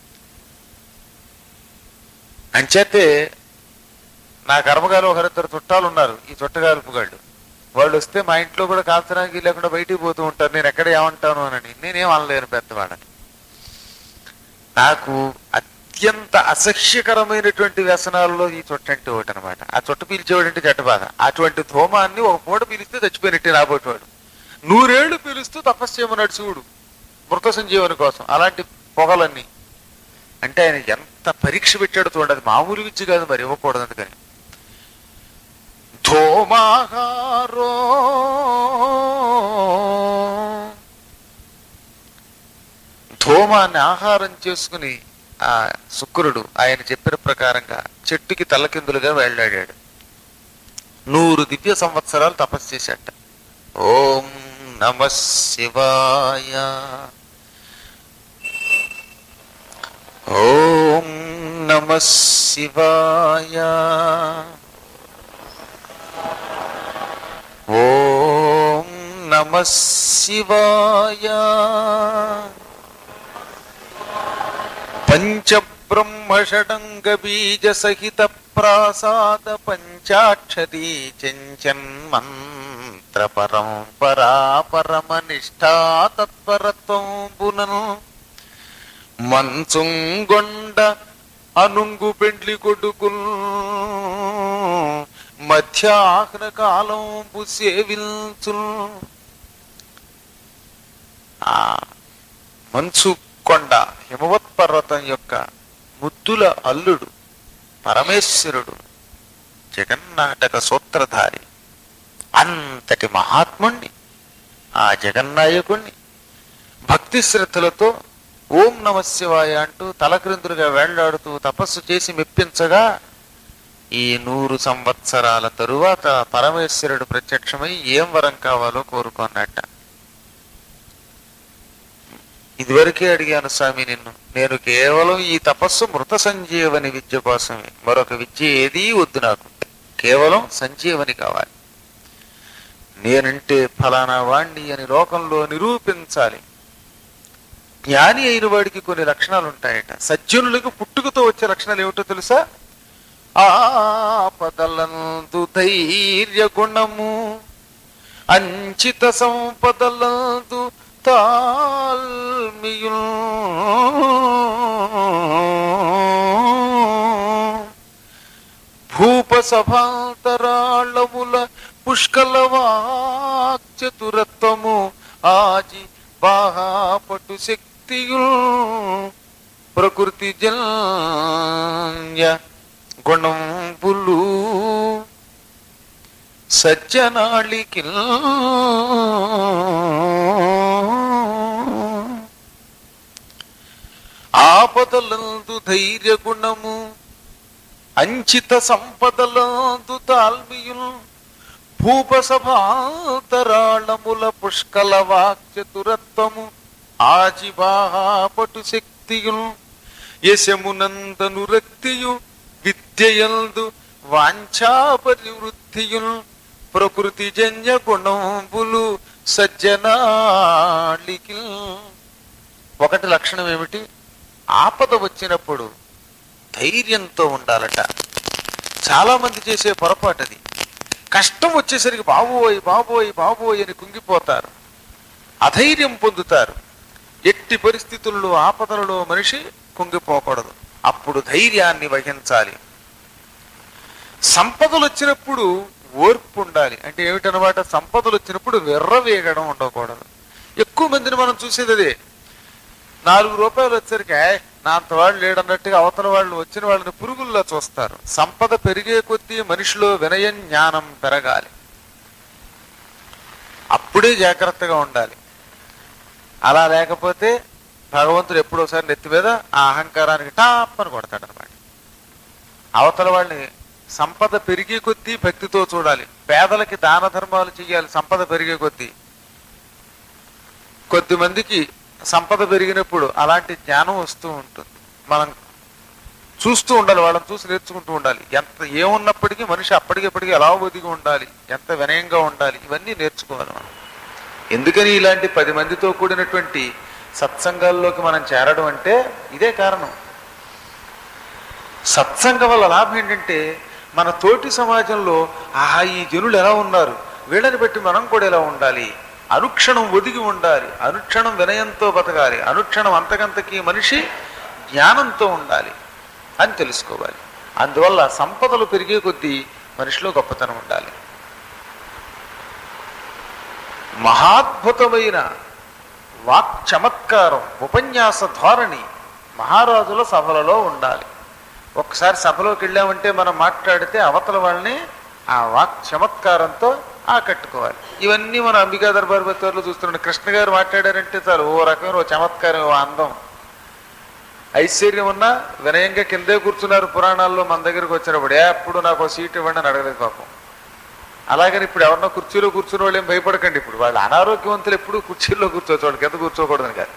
అంచేతే నా కర్మగాలు ఒకరిద్దరు చుట్టాలు ఉన్నారు ఈ చుట్టగాలుపుగాళ్ళు వాళ్ళు వస్తే మా ఇంట్లో కూడా కాల్చడానికి లేకుండా బయటికి పోతూ ఉంటారు నేను ఎక్కడ ఏమంటాను అని నేనేం అనలేను పెద్దవాడని నాకు అత్యంత అసహ్యకరమైనటువంటి వ్యసనాలలో ఈ చుట్ట అంటే ఒకటి అనమాట ఆ చుట్ట పీల్చేవాడు అంటే చెట్ట బాధ అటువంటి ధూమాన్ని ఒక పూట పీలిస్తే చచ్చిపోయినట్టే రాబోయేవాడు నూరేళ్లు పీలుస్తూ తపస్సు చేయమన్నాడు శివుడు మృత సంజీవని కోసం అలాంటి పొగలన్నీ అంటే ఆయన ఎంత పరీక్ష పెట్టాడు చూడండి అది మామూలు విద్య కాదు మరి ఇవ్వకూడదు అందుకని ధూమాహారో ధూమాన్ని ఆహారం చేసుకుని ఆ శుక్రుడు ఆయన చెప్పిన ప్రకారంగా చెట్టుకి తలకిందులుగా వెళ్ళాడాడు నూరు దివ్య సంవత్సరాలు తపస్సు చేశాట ఓం నమ శివాయ ఓం నమ శివాయ ఓం నమ శివాయ పంచబ్రహ్మషడంగ బీజ సహిత ప్రాసాద పంచాక్షరీ చెంచన్మంత్ర పరంపరా పరమ నిష్ఠా తత్పరత్వం బునను మంచుంగొండ అనుంగు పెండ్లి కొడుకుల్ మధ్యాహ్న కాలం సేవిల్చు ఆ మంచు కొండ హిమవత్ పర్వతం యొక్క ముద్దుల అల్లుడు పరమేశ్వరుడు జగన్నాటక సూత్రధారి అంతటి మహాత్ముణ్ణి ఆ జగన్నాయకుణ్ణి భక్తి శ్రద్ధలతో ఓం నమ శివాయ అంటూ తలక్రిందులుగా వేళ్లాడుతూ తపస్సు చేసి మెప్పించగా ఈ నూరు సంవత్సరాల తరువాత పరమేశ్వరుడు ప్రత్యక్షమై ఏం వరం కావాలో కోరుకున్నట్ట ఇదివరకే అడిగాను స్వామి నిన్ను నేను కేవలం ఈ తపస్సు మృత సంజీవని విద్య కోసమే మరొక విద్య ఏదీ వద్దు నాకు కేవలం సంజీవని కావాలి నేనంటే ఫలానా వాణ్ణి అని లోకంలో నిరూపించాలి జ్ఞాని అయిన వాడికి కొన్ని లక్షణాలు ఉంటాయట సజ్జనులకు పుట్టుకతో వచ్చే లక్షణాలు ఏమిటో తెలుసా ఆపదలందు ధైర్య గుణము అంచిత సంపదలందు తాల్మియుల్ భూపసభాంతరాళముల పుష్కలవాచతురత్వము ఆజి బాహాపటు శక్తియుల్ ప్రకృతి జన్య గుణంబులు సజ్జనాళికి ఆపదలందు ధైర్య గుణము అంచిత సంపదలందు తాల్మియుల్ భూపసభాంతరాళముల పుష్కల వాక్చతురత్వము ఆజిబాపటు శక్తియుల్ యశమునందను రక్తియు విద్యయందు వాంఛాపరివృద్ధియుల్ ప్రకృతి జన్య గుణంబులు సజ్జనాళికి ఒకటి లక్షణం ఏమిటి ఆపద వచ్చినప్పుడు ధైర్యంతో ఉండాలట చాలా మంది చేసే పొరపాటు అది కష్టం వచ్చేసరికి బాబోయ్ బాబోయ్ బాబోయ్ అని కుంగిపోతారు అధైర్యం పొందుతారు ఎట్టి పరిస్థితుల్లో ఆపదలలో మనిషి కుంగిపోకూడదు అప్పుడు ధైర్యాన్ని వహించాలి సంపదలు వచ్చినప్పుడు ఓర్పు ఉండాలి అంటే ఏమిటనమాట సంపదలు వచ్చినప్పుడు వెర్రవేగడం ఉండకూడదు ఎక్కువ మందిని మనం చూసేది అదే నాలుగు రూపాయలు వచ్చరికి "ఏయ్, నా అంత వాళ్ళు లేడన్నట్టుగా అవతల వాళ్ళు వచ్చిన వాళ్ళని పురుగుల్లో చూస్తారు సంపద పెరిగే కొద్దీ మనిషిలో వినయం జ్ఞానం పెరగాలి అప్పుడే జాగ్రత్తగా ఉండాలి అలా లేకపోతే భగవంతుడు ఎప్పుడోసారి నెత్తి మీద ఆ అహంకారానికి టాప్ అని కొడతాడు అనమాట అవతల వాళ్ళని సంపద పెరిగే కొద్దీ భక్తితో చూడాలి పేదలకి దాన ధర్మాలు చేయాలి సంపద పెరిగే కొద్దీ కొద్ది మందికి సంపద పెరిగినప్పుడు అలాంటి జ్ఞానం వస్తూ ఉంటుంది మనం చూస్తూ ఉండాలి వాళ్ళని చూసి నేర్చుకుంటూ ఉండాలి ఎంత ఏమున్నప్పటికీ మనిషి అప్పటికప్పటికీ ఎలా ఒదిగి ఉండాలి ఎంత వినయంగా ఉండాలి ఇవన్నీ నేర్చుకోవాలి మనం ఎందుకని ఇలాంటి పది మందితో కూడినటువంటి సత్సంగాల్లోకి మనం చేరడం అంటే ఇదే కారణం సత్సంగం వల్ల లాభం ఏంటంటే మన తోటి సమాజంలో ఆహా ఈ జనులు ఎలా ఉన్నారు వీళ్ళని బట్టి మనం కూడా ఎలా ఉండాలి అనుక్షణం ఒదిగి ఉండాలి అనుక్షణం వినయంతో బతకాలి అనుక్షణం అంతకంతకి మనిషి జ్ఞానంతో ఉండాలి అని తెలుసుకోవాలి అందువల్ల సంపదలు పెరిగే కొద్దీ మనిషిలో గొప్పతనం ఉండాలి మహాద్భుతమైన వాక్ చమత్కారం ఉపన్యాస ధోరణి మహారాజుల సభలలో ఉండాలి ఒకసారి సభలోకి వెళ్ళామంటే మనం మాట్లాడితే అవతల వాళ్ళని ఆ వాక్ చమత్కారంతో ఆకట్టుకోవాలి ఇవన్నీ మన అంబికా దర్బార్ బత్తూరులో చూస్తున్నాం కృష్ణ గారు మాట్లాడారంటే చాలు ఓ రకమైన ఓ చమత్కారం ఓ అందం ఐశ్వర్యం ఉన్నా వినయంగా కిందే కూర్చున్నారు పురాణాల్లో మన దగ్గరికి వచ్చినప్పుడు ఏ అప్పుడు నాకు ఓ సీట్ ఇవ్వండి అని అడగలేదు పాపం అలాగని ఇప్పుడు ఎవరన్నా కుర్చీలో కూర్చున్న వాళ్ళు ఏం భయపడకండి ఇప్పుడు వాళ్ళు అనారోగ్యవంతులు ఎప్పుడు కుర్చీల్లో కూర్చోవచ్చు వాళ్ళు కింద కూర్చోకూడదని కాదు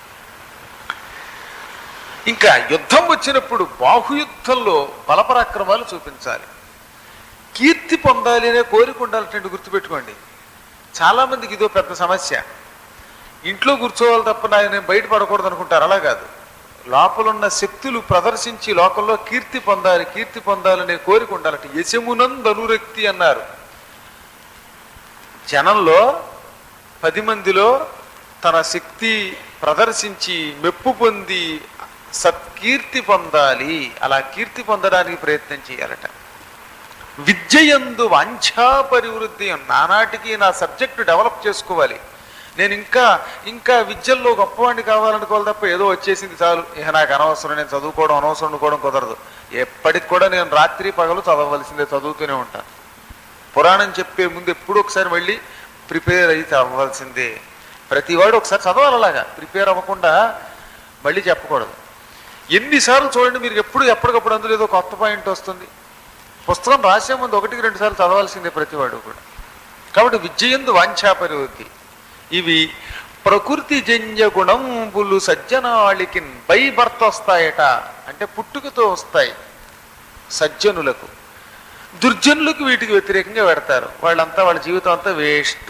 ఇంకా యుద్ధం వచ్చినప్పుడు బాహుయుద్ధంలో బలపరాక్రమాలు చూపించాలి కీర్తి పొందాలి అనే కోరిక ఉండాలంటే గుర్తుపెట్టుకోండి చాలా మందికి ఇదో పెద్ద సమస్య ఇంట్లో కూర్చోవాలి తప్ప నేను బయట పడకూడదు అనుకుంటారు అలా కాదు లోపలున్న శక్తులు ప్రదర్శించి లోకంలో కీర్తి పొందాలి కీర్తి పొందాలనే కోరిక ఉండాలంటే యశమునందు అనురక్తి అన్నారు జనంలో పది మందిలో తన శక్తి ప్రదర్శించి మెప్పు పొంది సత్కీర్తి పొందాలి అలా కీర్తి పొందడానికి ప్రయత్నం చేయాలట విద్యయందు వాంఛా పరివృద్ధి నానాటికి నా సబ్జెక్టు డెవలప్ చేసుకోవాలి నేను ఇంకా ఇంకా విద్యల్లో గొప్పవాడిని కావాలనుకోవాలి తప్ప ఏదో వచ్చేసింది చాలు ఇక నాకు అనవసరం నేను చదువుకోవడం అనవసరం అనుకోవడం కుదరదు ఎప్పటికి కూడా నేను రాత్రి పగలు చదవవలసిందే చదువుతూనే ఉంటాను పురాణం చెప్పే ముందు ఎప్పుడు ఒకసారి మళ్ళీ ప్రిపేర్ అయితే అవ్వాల్సిందే ప్రతివాడు ఒకసారి చదవాలి అలాగా ప్రిపేర్ అవ్వకుండా మళ్ళీ చెప్పకూడదు ఎన్నిసార్లు చూడండి మీరు ఎప్పుడు ఎప్పటికప్పుడు అందులో ఏదో కొత్త పాయింట్ వస్తుంది పుస్తకం రాసే ముందు ఒకటికి రెండు సార్లు చదవాల్సిందే ప్రతివాడు కూడా కాబట్టి విద్యయందు వాంఛాపరివృత్తి ఇవి ప్రకృతి జన్య గుణంబులు సజ్జనాళికి బై భర్త వస్తాయట అంటే పుట్టుకతో వస్తాయి సజ్జనులకు దుర్జనులకు వీటికి వ్యతిరేకంగా పెడతారు వాళ్ళంతా వాళ్ళ జీవితం అంతా వేస్ట్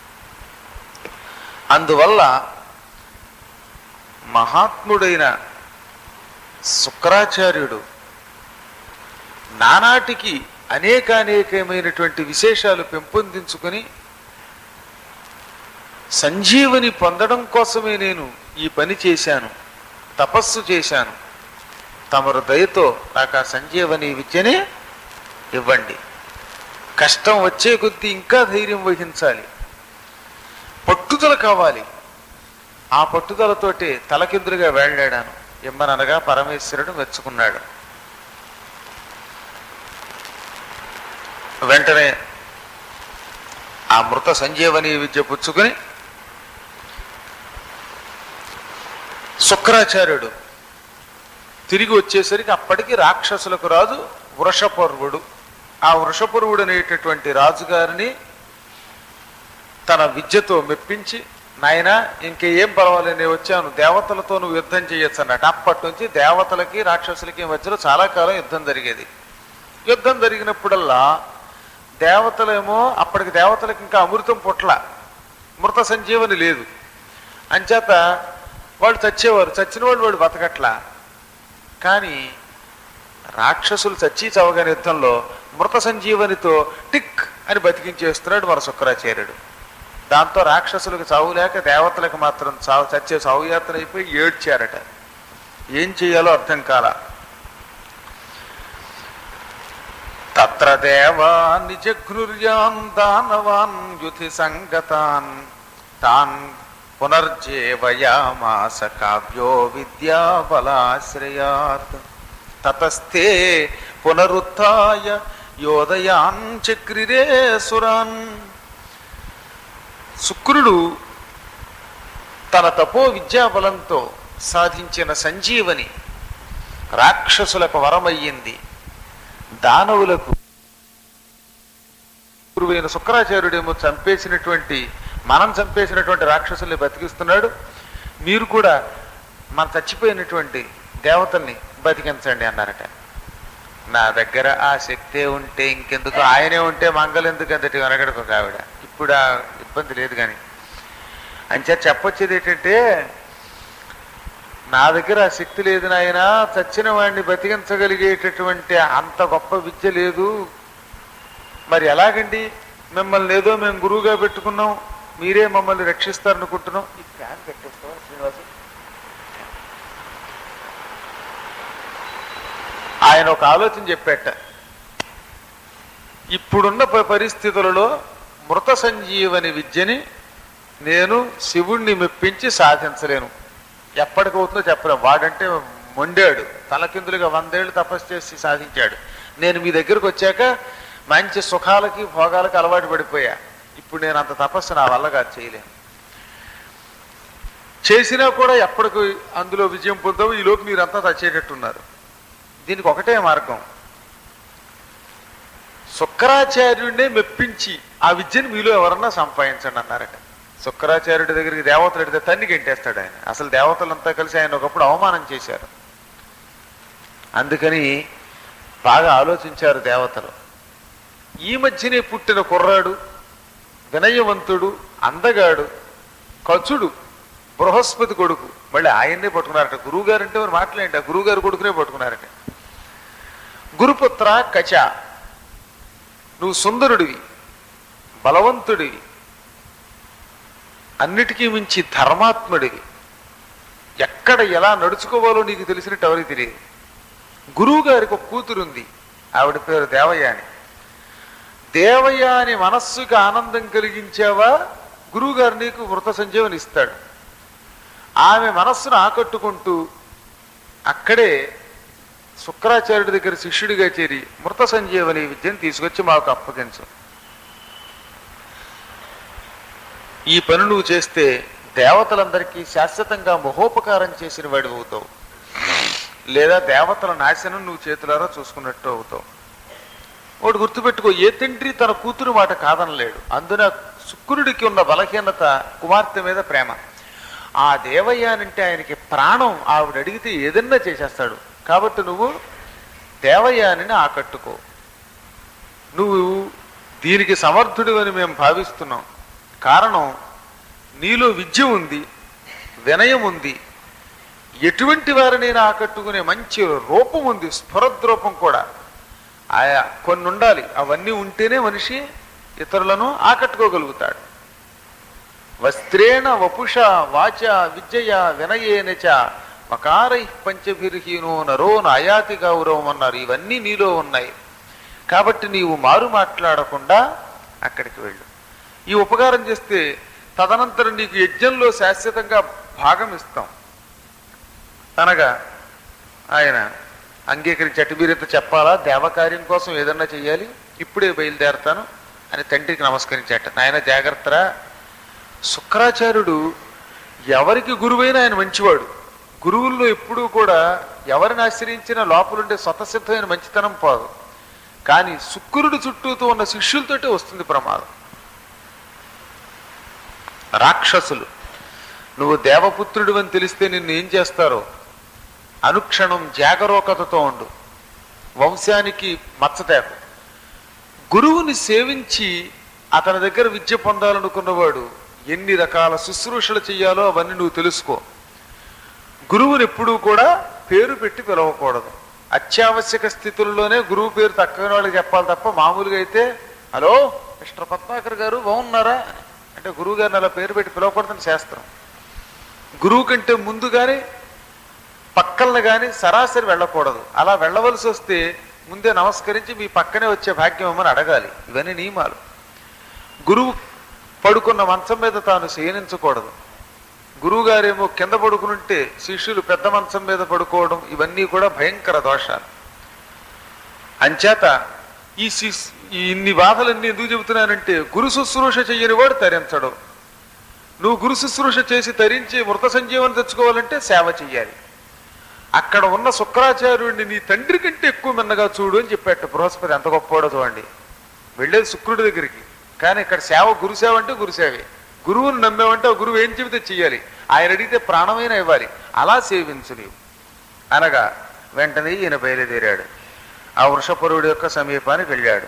అందువల్ల మహాత్ముడైన శుక్రాచార్యుడు నానాటికి అనేకానేకమైనటువంటి విశేషాలు పెంపొందించుకొని సంజీవని పొందడం కోసమే నేను ఈ పని చేశాను తపస్సు చేశాను తమరు దయతో నాకు ఆ సంజీవని విద్యనే ఇవ్వండి కష్టం వచ్చే కొద్దీ ఇంకా ధైర్యం వహించాలి పట్టుదల కావాలి ఆ పట్టుదలతోటి తలకిందులుగా వెళ్ళాడాను ఇమ్మననగా పరమేశ్వరుడు మెచ్చుకున్నాడు వెంటనే ఆ మృత సంజీవని విద్య పుచ్చుకుని శుక్రాచార్యుడు తిరిగి వచ్చేసరికి అప్పటికి రాక్షసులకు రాజు వృషపర్వుడు ఆ వృషపర్వుడు అనేటటువంటి రాజుగారిని తన విద్యతో మెప్పించి నాయన ఇంకేం పర్వాలేదు నేను వచ్చాను దేవతలతో నువ్వు యుద్ధం చేయొచ్చు అన్నట్టు అప్పటి నుంచి దేవతలకి రాక్షసులకి మధ్యలో చాలా కాలం యుద్ధం జరిగేది యుద్ధం జరిగినప్పుడల్లా దేవతలేమో అప్పటికి దేవతలకు ఇంకా అమృతం పుట్ల మృత సంజీవని లేదు అంచేత వాళ్ళు చచ్చేవారు చచ్చిన వాళ్ళు వాడు బతకట్లా కానీ రాక్షసులు చచ్చి చవగాని యుద్ధంలో మృత సంజీవనితో టిక్ అని బతికించేస్తున్నాడు మన శుక్రాచార్యుడు దాంతో రాక్షసులకు చావు లేక దేవతలకు మాత్రం చావు చచ్చే చావు యాత్ర అయిపోయి ఏడ్చారట ఏం చేయాలో అర్థం కాల తత్ర దేవా నిజఘ్నుర్యాన్ దానవాన్ యుధి సంగతాన్ తాన్ పునర్జేవయామాస కావ్యో విద్యా బలాశ్రయాత్ తతస్థే పునరుత్య యోదయాన్ చక్రిరే సురాన్ శుక్రుడు తన తపో విద్యాబలంతో సాధించిన సంజీవని రాక్షసులకు వరమయ్యింది దానవులకు గురువైన శుక్రాచార్యుడేమో చంపేసినటువంటి మనం చంపేసినటువంటి రాక్షసుల్ని బతికిస్తున్నాడు మీరు కూడా మన చచ్చిపోయినటువంటి దేవతల్ని బతికించండి అన్నారట నా దగ్గర ఆ శక్తే ఉంటే ఇంకెందుకు ఆయనే ఉంటే మంగళ ఎందుకు అంతటి వెనకడకు ఒక ఆవిడ ఇప్పుడు ఆ ఇబ్బంది లేదు కానీ అంచే చెప్పొచ్చేది ఏంటంటే నా దగ్గర ఆ శక్తి లేదు నాయన చచ్చిన వాడిని బతికించగలిగేటటువంటి అంత గొప్ప విద్య లేదు మరి ఎలాగండి మిమ్మల్ని ఏదో మేము గురువుగా పెట్టుకున్నాం మీరే మమ్మల్ని రక్షిస్తారనుకుంటున్నాం ఈ ఫ్యాన్ పెట్టేస్తావా శ్రీనివాసు ఆయన ఒక ఆలోచన చెప్పాట ఇప్పుడున్న ప- పరిస్థితులలో మృత సంజీవని విద్యని నేను శివుణ్ణి మెప్పించి సాధించలేను ఎప్పటికవుతుందో చెప్పలేం వాడంటే మొండాడు తలకిందులుగా వందేళ్లు తపస్సు చేసి సాధించాడు నేను మీ దగ్గరకు వచ్చాక మంచి సుఖాలకి భోగాలకి అలవాటు పడిపోయా ఇప్పుడు నేను అంత తపస్సు నా వల్ల కాదు చేయలేను చేసినా కూడా ఎప్పటికి అందులో విజయం పొందవు ఈలోపు మీరంతా చచ్చేటట్టున్నారు దీనికి ఒకటే మార్గం శుక్రాచార్యుడినే మెప్పించి ఆ విద్యను మీలో ఎవరన్నా సంపాదించండి అన్నారట శుక్రాచార్యుడి దగ్గరికి దేవతలు అడిగితే తన్ని గెంటేస్తాడు ఆయన అసలు దేవతలంతా కలిసి ఆయన ఒకప్పుడు అవమానం చేశారు అందుకని బాగా ఆలోచించారు దేవతలు ఈ మధ్యనే పుట్టిన కుర్రాడు వినయవంతుడు అందగాడు కచుడు బృహస్పతి కొడుకు మళ్ళీ ఆయన్నే పట్టుకున్నారట గురువుగారు అంటే మరి మాట్లాడండి ఆ గురువుగారు కొడుకునే పట్టుకున్నారట గురుపుత్ర కచ నువ్వు సుందరుడివి బలవంతుడివి అన్నిటికీ మించి ధర్మాత్ముడివి ఎక్కడ ఎలా నడుచుకోవాలో నీకు తెలిసినట్టు ఎవరికి తెలియదు గురువు గారికి ఒక కూతురు ఉంది ఆవిడ పేరు దేవయాని దేవయాని మనస్సుకి ఆనందం కలిగించావా గురువు గారు నీకు మృత సంజీవని ఇస్తాడు ఆమె మనస్సును ఆకట్టుకుంటూ అక్కడే శుక్రాచార్యుడి దగ్గర శిష్యుడిగా చేరి మృత సంజీవని విద్యను తీసుకొచ్చి మాకు అప్పగించు ఈ పని నువ్వు చేస్తే దేవతలందరికీ శాశ్వతంగా మహోపకారం చేసిన వాడి అవుతావు లేదా దేవతల నాశనం నువ్వు చేతులారా చూసుకున్నట్టు అవుతావు ఒకటి గుర్తుపెట్టుకో ఏ తండ్రి తన కూతురు మాట కాదనలేడు అందున శుక్రుడికి ఉన్న బలహీనత కుమార్తె మీద ప్రేమ ఆ దేవయ్యానంటే ఆయనకి ప్రాణం ఆవిడ అడిగితే ఏదన్నా చేసేస్తాడు కాబట్టి నువ్వు దేవయానిని ఆకట్టుకో నువ్వు దీనికి సమర్థుడు అని మేము భావిస్తున్నాం కారణం నీలో విద్య ఉంది వినయం ఉంది ఎటువంటి వారినైనా ఆకట్టుకునే మంచి రూపం ఉంది స్ఫురద్రూపం కూడా ఆయా కొన్ని ఉండాలి అవన్నీ ఉంటేనే మనిషి ఇతరులను ఆకట్టుకోగలుగుతాడు వస్త్రేణ వపుష వాచ విద్యయ వినయేన చ మకారై పంచభిర్హీనో నరో నాయాతి గౌరవం అన్నారు ఇవన్నీ నీలో ఉన్నాయి కాబట్టి నీవు మారు మాట్లాడకుండా అక్కడికి వెళ్ళు ఈ ఉపకారం చేస్తే తదనంతరం నీకు యజ్ఞంలో శాశ్వతంగా భాగం ఇస్తాం అనగా ఆయన అంగీకరించట్టు మీరు ఇంత చెప్పాలా దేవకార్యం కోసం ఏదన్నా చెయ్యాలి ఇప్పుడే బయలుదేరతాను అని తండ్రికి నమస్కరించాట నాయన జాగ్రత్తరా శుక్రాచార్యుడు ఎవరికి గురువైనా ఆయన మంచివాడు గురువుల్లో ఎప్పుడూ కూడా ఎవరిని ఆశ్రయించినా లోపలుండే స్వతసిద్ధమైన మంచితనం పోదు కానీ శుక్రుడి చుట్టూతో ఉన్న శిష్యులతోటే వస్తుంది ప్రమాదం రాక్షసులు నువ్వు దేవపుత్రుడు అని తెలిస్తే నిన్ను ఏం చేస్తారో అనుక్షణం జాగరూకతతో ఉండు వంశానికి మచ్చతేకు గురువుని సేవించి అతని దగ్గర విద్య పొందాలనుకున్నవాడు ఎన్ని రకాల శుశ్రూషలు చేయాలో అవన్నీ నువ్వు తెలుసుకో గురువుని ఎప్పుడూ కూడా పేరు పెట్టి పిలవకూడదు అత్యావశ్యక స్థితుల్లోనే గురువు పేరు తక్కువ వాళ్ళకి చెప్పాలి తప్ప మామూలుగా అయితే హలో మిస్టర్ పద్మాకర్ గారు బాగున్నారా అంటే గురువు గారిని అలా పేరు పెట్టి పిలవకూడదని శాస్త్రం గురువు కంటే ముందుగానే పక్కన కానీ సరాసరి వెళ్ళకూడదు అలా వెళ్ళవలసి వస్తే ముందే నమస్కరించి మీ పక్కనే వచ్చే భాగ్యం ఇవ్వమని అడగాలి ఇవన్నీ నియమాలు గురువు పడుకున్న మంచం మీద తాను శయనించకూడదు గురువు గారేమో కింద పడుకునుంటే శిష్యులు పెద్ద మంచం మీద పడుకోవడం ఇవన్నీ కూడా భయంకర దోషాలు అంచేత ఈ శిస్ ఈ ఇన్ని బాధలన్నీ ఎందుకు చెబుతున్నానంటే గురు శుశ్రూష చెయ్యని వాడు తరించడు నువ్వు గురు శుశ్రూష చేసి తరించి మృత సంజీవనం తెచ్చుకోవాలంటే సేవ చెయ్యాలి అక్కడ ఉన్న శుక్రాచార్యుడిని నీ తండ్రి కంటే ఎక్కువ మిన్నగా చూడు అని చెప్పాట బృహస్పతి ఎంత గొప్పవాడో చూడండి వెళ్ళేది శుక్రుడి దగ్గరికి కానీ ఇక్కడ సేవ గురుసేవ అంటే గురుసేవే గురువుని నమ్మేవంటే ఆ గురువు ఏం చెబితే చెయ్యాలి ఆయన అడిగితే ప్రాణమైన ఇవ్వాలి అలా సేవించు నీవు అనగా వెంటనే ఈయన బయలుదేరాడు ఆ వృషపరుడి యొక్క సమీపానికి వెళ్ళాడు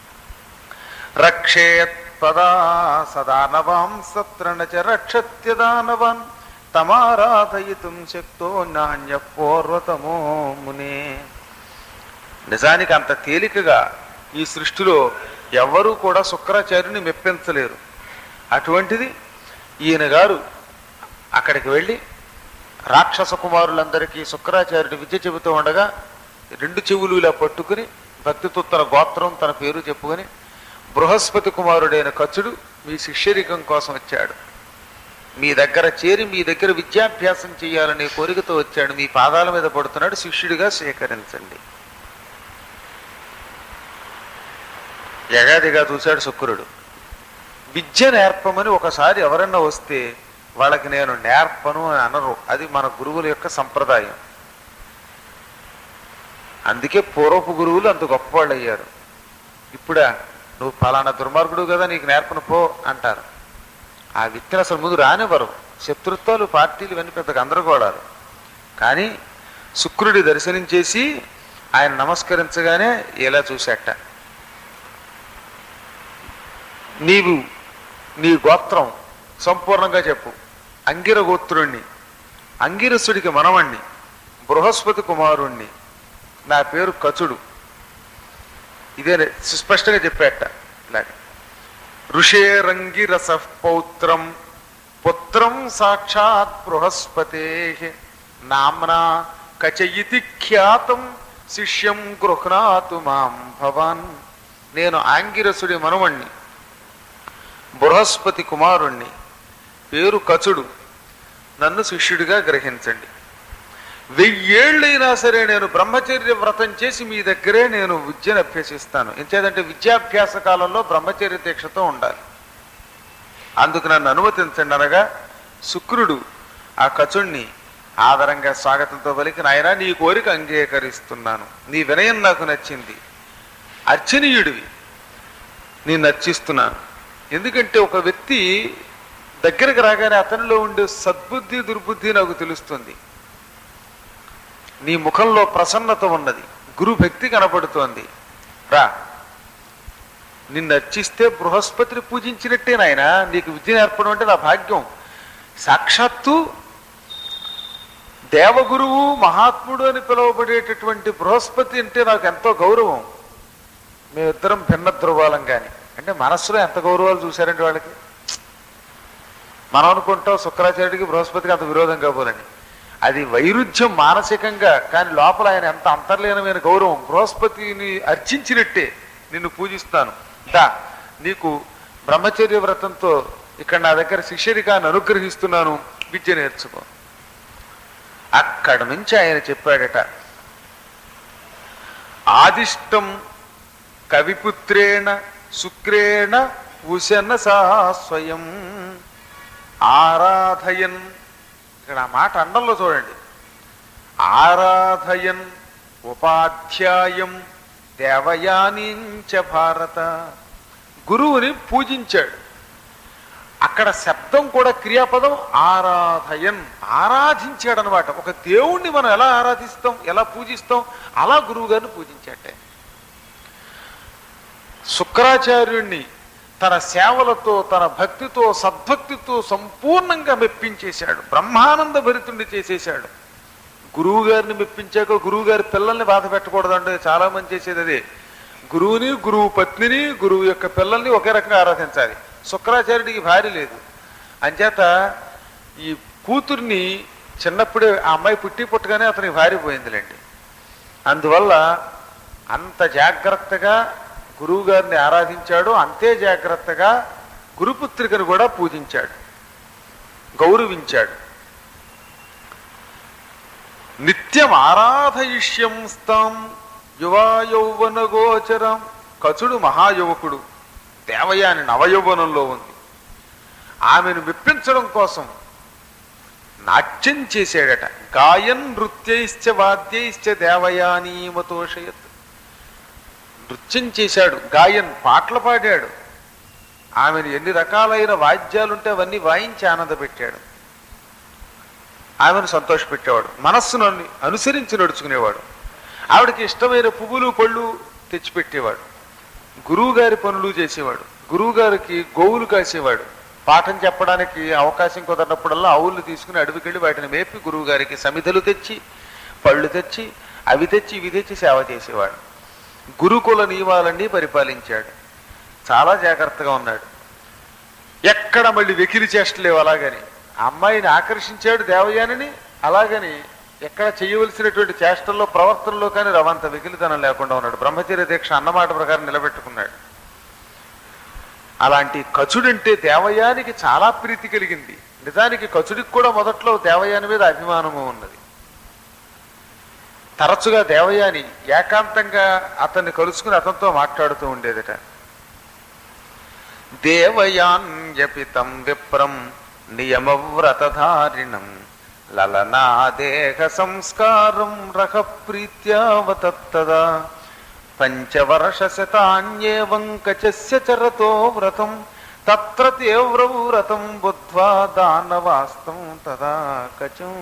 రక్షేత్ పదా సదానవాం సత్రణచ రక్షత్యదానవాన్ తమారాధయితుం శక్తో నాణ్య పూర్వతమో మునే నిజానికి అంత తేలికగా ఈ సృష్టిలో ఎవ్వరూ కూడా శుక్రాచార్యుని మెప్పించలేరు అటువంటిది ఈయన గారు అక్కడికి వెళ్ళి రాక్షస కుమారులందరికీ శుక్రాచార్యుడి విద్య చెబుతూ ఉండగా రెండు చెవులు ఇలా పట్టుకుని భక్తితో తన గోత్రం తన పేరు చెప్పుకొని బృహస్పతి కుమారుడైన కచుడు మీ శిష్యరికం కోసం వచ్చాడు మీ దగ్గర చేరి మీ దగ్గర విద్యాభ్యాసం చేయాలనే కోరికతో వచ్చాడు మీ పాదాల మీద పడుతున్నాడు శిష్యుడిగా స్వీకరించండి యగాదిగా చూశాడు శుక్రుడు విద్య నేర్పమని ఒకసారి ఎవరన్నా వస్తే వాళ్ళకి నేను నేర్పను అని అనరు అది మన గురువుల యొక్క సంప్రదాయం అందుకే పూర్వపు గురువులు అంత గొప్పవాళ్ళు అయ్యారు ఇప్పుడా నువ్వు ఫలానా దుర్మార్గుడు కదా నీకు నేర్పను పో అంటారు ఆ వ్యక్తిని అసలు ముందు రానివ్వరు శత్రుత్వాలు పార్టీలు ఇవన్నీ పెద్ద గందరగోళాలు కానీ శుక్రుడి దర్శనం చేసి ఆయన నమస్కరించగానే ఇలా చూశాట నీవు నీ గోత్రం సంపూర్ణంగా చెప్పు అంగిర గోత్రుణ్ణి అంగిరసుడికి మనవణ్ణి బృహస్పతి కుమారుణ్ణి నా పేరు కచుడు ఇదే సుస్పష్టంగా చెప్పాట ఇలాగ ఋషేరంగిరస పౌత్రం పుత్రం సాక్షాత్ బృహస్పతే నామ్నా కచయితి ఖ్యాతం శిష్యం గృహ్ణాతు మాం భవాన్ నేను ఆంగిరసుడి మనవణ్ణి బృహస్పతి కుమారుణ్ణి పేరు కచుడు నన్ను శిష్యుడిగా గ్రహించండి వెయ్యేళ్ళైనా సరే నేను బ్రహ్మచర్య వ్రతం చేసి మీ దగ్గరే నేను విద్యను అభ్యసిస్తాను ఎంచేదంటే విద్యాభ్యాస కాలంలో బ్రహ్మచర్య దీక్షతో ఉండాలి అందుకు నన్ను అనుమతించండి అనగా శుక్రుడు ఆ కచుణ్ణి ఆదరంగా స్వాగతంతో పలికి నాయన నీ కోరిక అంగీకరిస్తున్నాను నీ వినయం నాకు నచ్చింది అర్చనీయుడివి నేను నచ్చిస్తున్నాను ఎందుకంటే ఒక వ్యక్తి దగ్గరకు రాగానే అతనిలో ఉండే సద్బుద్ధి దుర్బుద్ధి నాకు తెలుస్తుంది నీ ముఖంలో ప్రసన్నత ఉన్నది గురు భక్తి కనపడుతోంది రా నిన్ను అర్చిస్తే బృహస్పతిని పూజించినట్టే నాయన నీకు విద్య నేర్పడం అంటే నా భాగ్యం సాక్షాత్తు దేవగురువు మహాత్ముడు అని పిలువబడేటటువంటి బృహస్పతి అంటే నాకు ఎంతో గౌరవం మేమిద్దరం భిన్న ధృవాలం కానీ అంటే మనస్సులో ఎంత గౌరవాలు చూశారండి వాళ్ళకి మనం అనుకుంటాం శుక్రాచార్యుడికి బృహస్పతికి అంత విరోధం కాబోలని అది వైరుధ్యం మానసికంగా కానీ లోపల ఆయన ఎంత అంతర్లీనమైన గౌరవం బృహస్పతిని అర్చించినట్టే నిన్ను పూజిస్తాను దా నీకు బ్రహ్మచర్య వ్రతంతో ఇక్కడ నా దగ్గర శిష్యరికాన్ని అనుగ్రహిస్తున్నాను విద్య నేర్చుకో అక్కడ నుంచి ఆయన చెప్పాడట ఆదిష్టం కవిపుత్రేణ శుక్రేణ ఉశన సా స్వయం ఆరాధయన్ ఇక్కడ ఆ మాట అండంలో చూడండి ఆరాధయన్ ఉపాధ్యాయం దేవయానించ భారత గురువుని పూజించాడు అక్కడ శబ్దం కూడా క్రియాపదం ఆరాధయన్ ఆరాధించాడు అనమాట ఒక దేవుణ్ణి మనం ఎలా ఆరాధిస్తాం ఎలా పూజిస్తాం అలా గురువు గారిని పూజించాటే శుక్రాచార్యుణ్ణి తన సేవలతో తన భక్తితో సద్భక్తితో సంపూర్ణంగా మెప్పించేశాడు బ్రహ్మానంద భరితుణ్ణి చేసేశాడు గురువు గారిని మెప్పించాక గురువు గారి పిల్లల్ని బాధ పెట్టకూడదు అంటే చాలా మంది చేసేది అదే గురువుని గురువు పత్నిని గురువు యొక్క పిల్లల్ని ఒకే రకంగా ఆరాధించాలి శుక్రాచార్యుడికి భార్య లేదు అంచేత ఈ కూతుర్ని చిన్నప్పుడే ఆ అమ్మాయి పుట్టి పుట్టగానే అతనికి భార్య పోయిందిలేండి అందువల్ల అంత జాగ్రత్తగా గురువు గారిని ఆరాధించాడు అంతే జాగ్రత్తగా గురుపుత్రికను కూడా పూజించాడు గౌరవించాడు నిత్యం ఆరాధయిష్యం స్తాం యువా యౌవన గోచరం కచుడు మహాయువకుడు దేవయాని నవయౌవనంలో ఉంది ఆమెను మెప్పించడం కోసం నాట్యం చేశాడట గాయన్ నృత్యైశ్చ వాద్యైశ్చ దేవయానీమతోషయత్ నృత్యం చేశాడు గాయన్ పాటలు పాడాడు ఆమెను ఎన్ని రకాలైన వాద్యాలుంటే అవన్నీ వాయించి ఆనందపెట్టాడు ఆమెను సంతోషపెట్టేవాడు మనస్సును అను- అనుసరించి నడుచుకునేవాడు ఆవిడకి ఇష్టమైన పువ్వులు పళ్ళు తెచ్చిపెట్టేవాడు గురువు గారి పనులు చేసేవాడు గురువు గారికి గోవులు కాసేవాడు పాఠం చెప్పడానికి అవకాశం కుదరినప్పుడల్లా ఆవులు తీసుకుని అడవికెళ్ళి వాటిని మేపి గురువు గారికి సమిధలు తెచ్చి పళ్ళు తెచ్చి అవి తెచ్చి ఇవి తెచ్చి సేవ చేసేవాడు గురుకుల నియమాలన్నీ పరిపాలించాడు చాలా జాగ్రత్తగా ఉన్నాడు ఎక్కడ మళ్ళీ వెకిలి చేష్టలేవు అలాగని ఆ అమ్మాయిని ఆకర్షించాడు దేవయానిని అలాగని ఎక్కడ చేయవలసినటువంటి చేష్టల్లో ప్రవర్తనలో కానీ రవంత వెకిలితనం లేకుండా ఉన్నాడు బ్రహ్మచర్య దీక్ష అన్నమాట ప్రకారం నిలబెట్టుకున్నాడు అలాంటి కచుడంటే దేవయానికి చాలా ప్రీతి కలిగింది నిజానికి కచుడికి కూడా మొదట్లో దేవయాని మీద అభిమానము ఉన్నది తరచుగా దేవయాని ఏకాంతంగా అతన్ని కలుసుకుని అతనితో మాట్లాడుతూ ఉండేదట దేవయాన్యపితం విప్రం నియమవ్రతధారిణం లలనాదేహ సంస్కారం రహ ప్రీత్యావతత్తదా పంచవర్షశతాన్యేవం కచస్య చరతో వ్రతం తత్ర తీవ్రం వ్రతం బుద్ధ్వా దానవాస్తం తదా కచం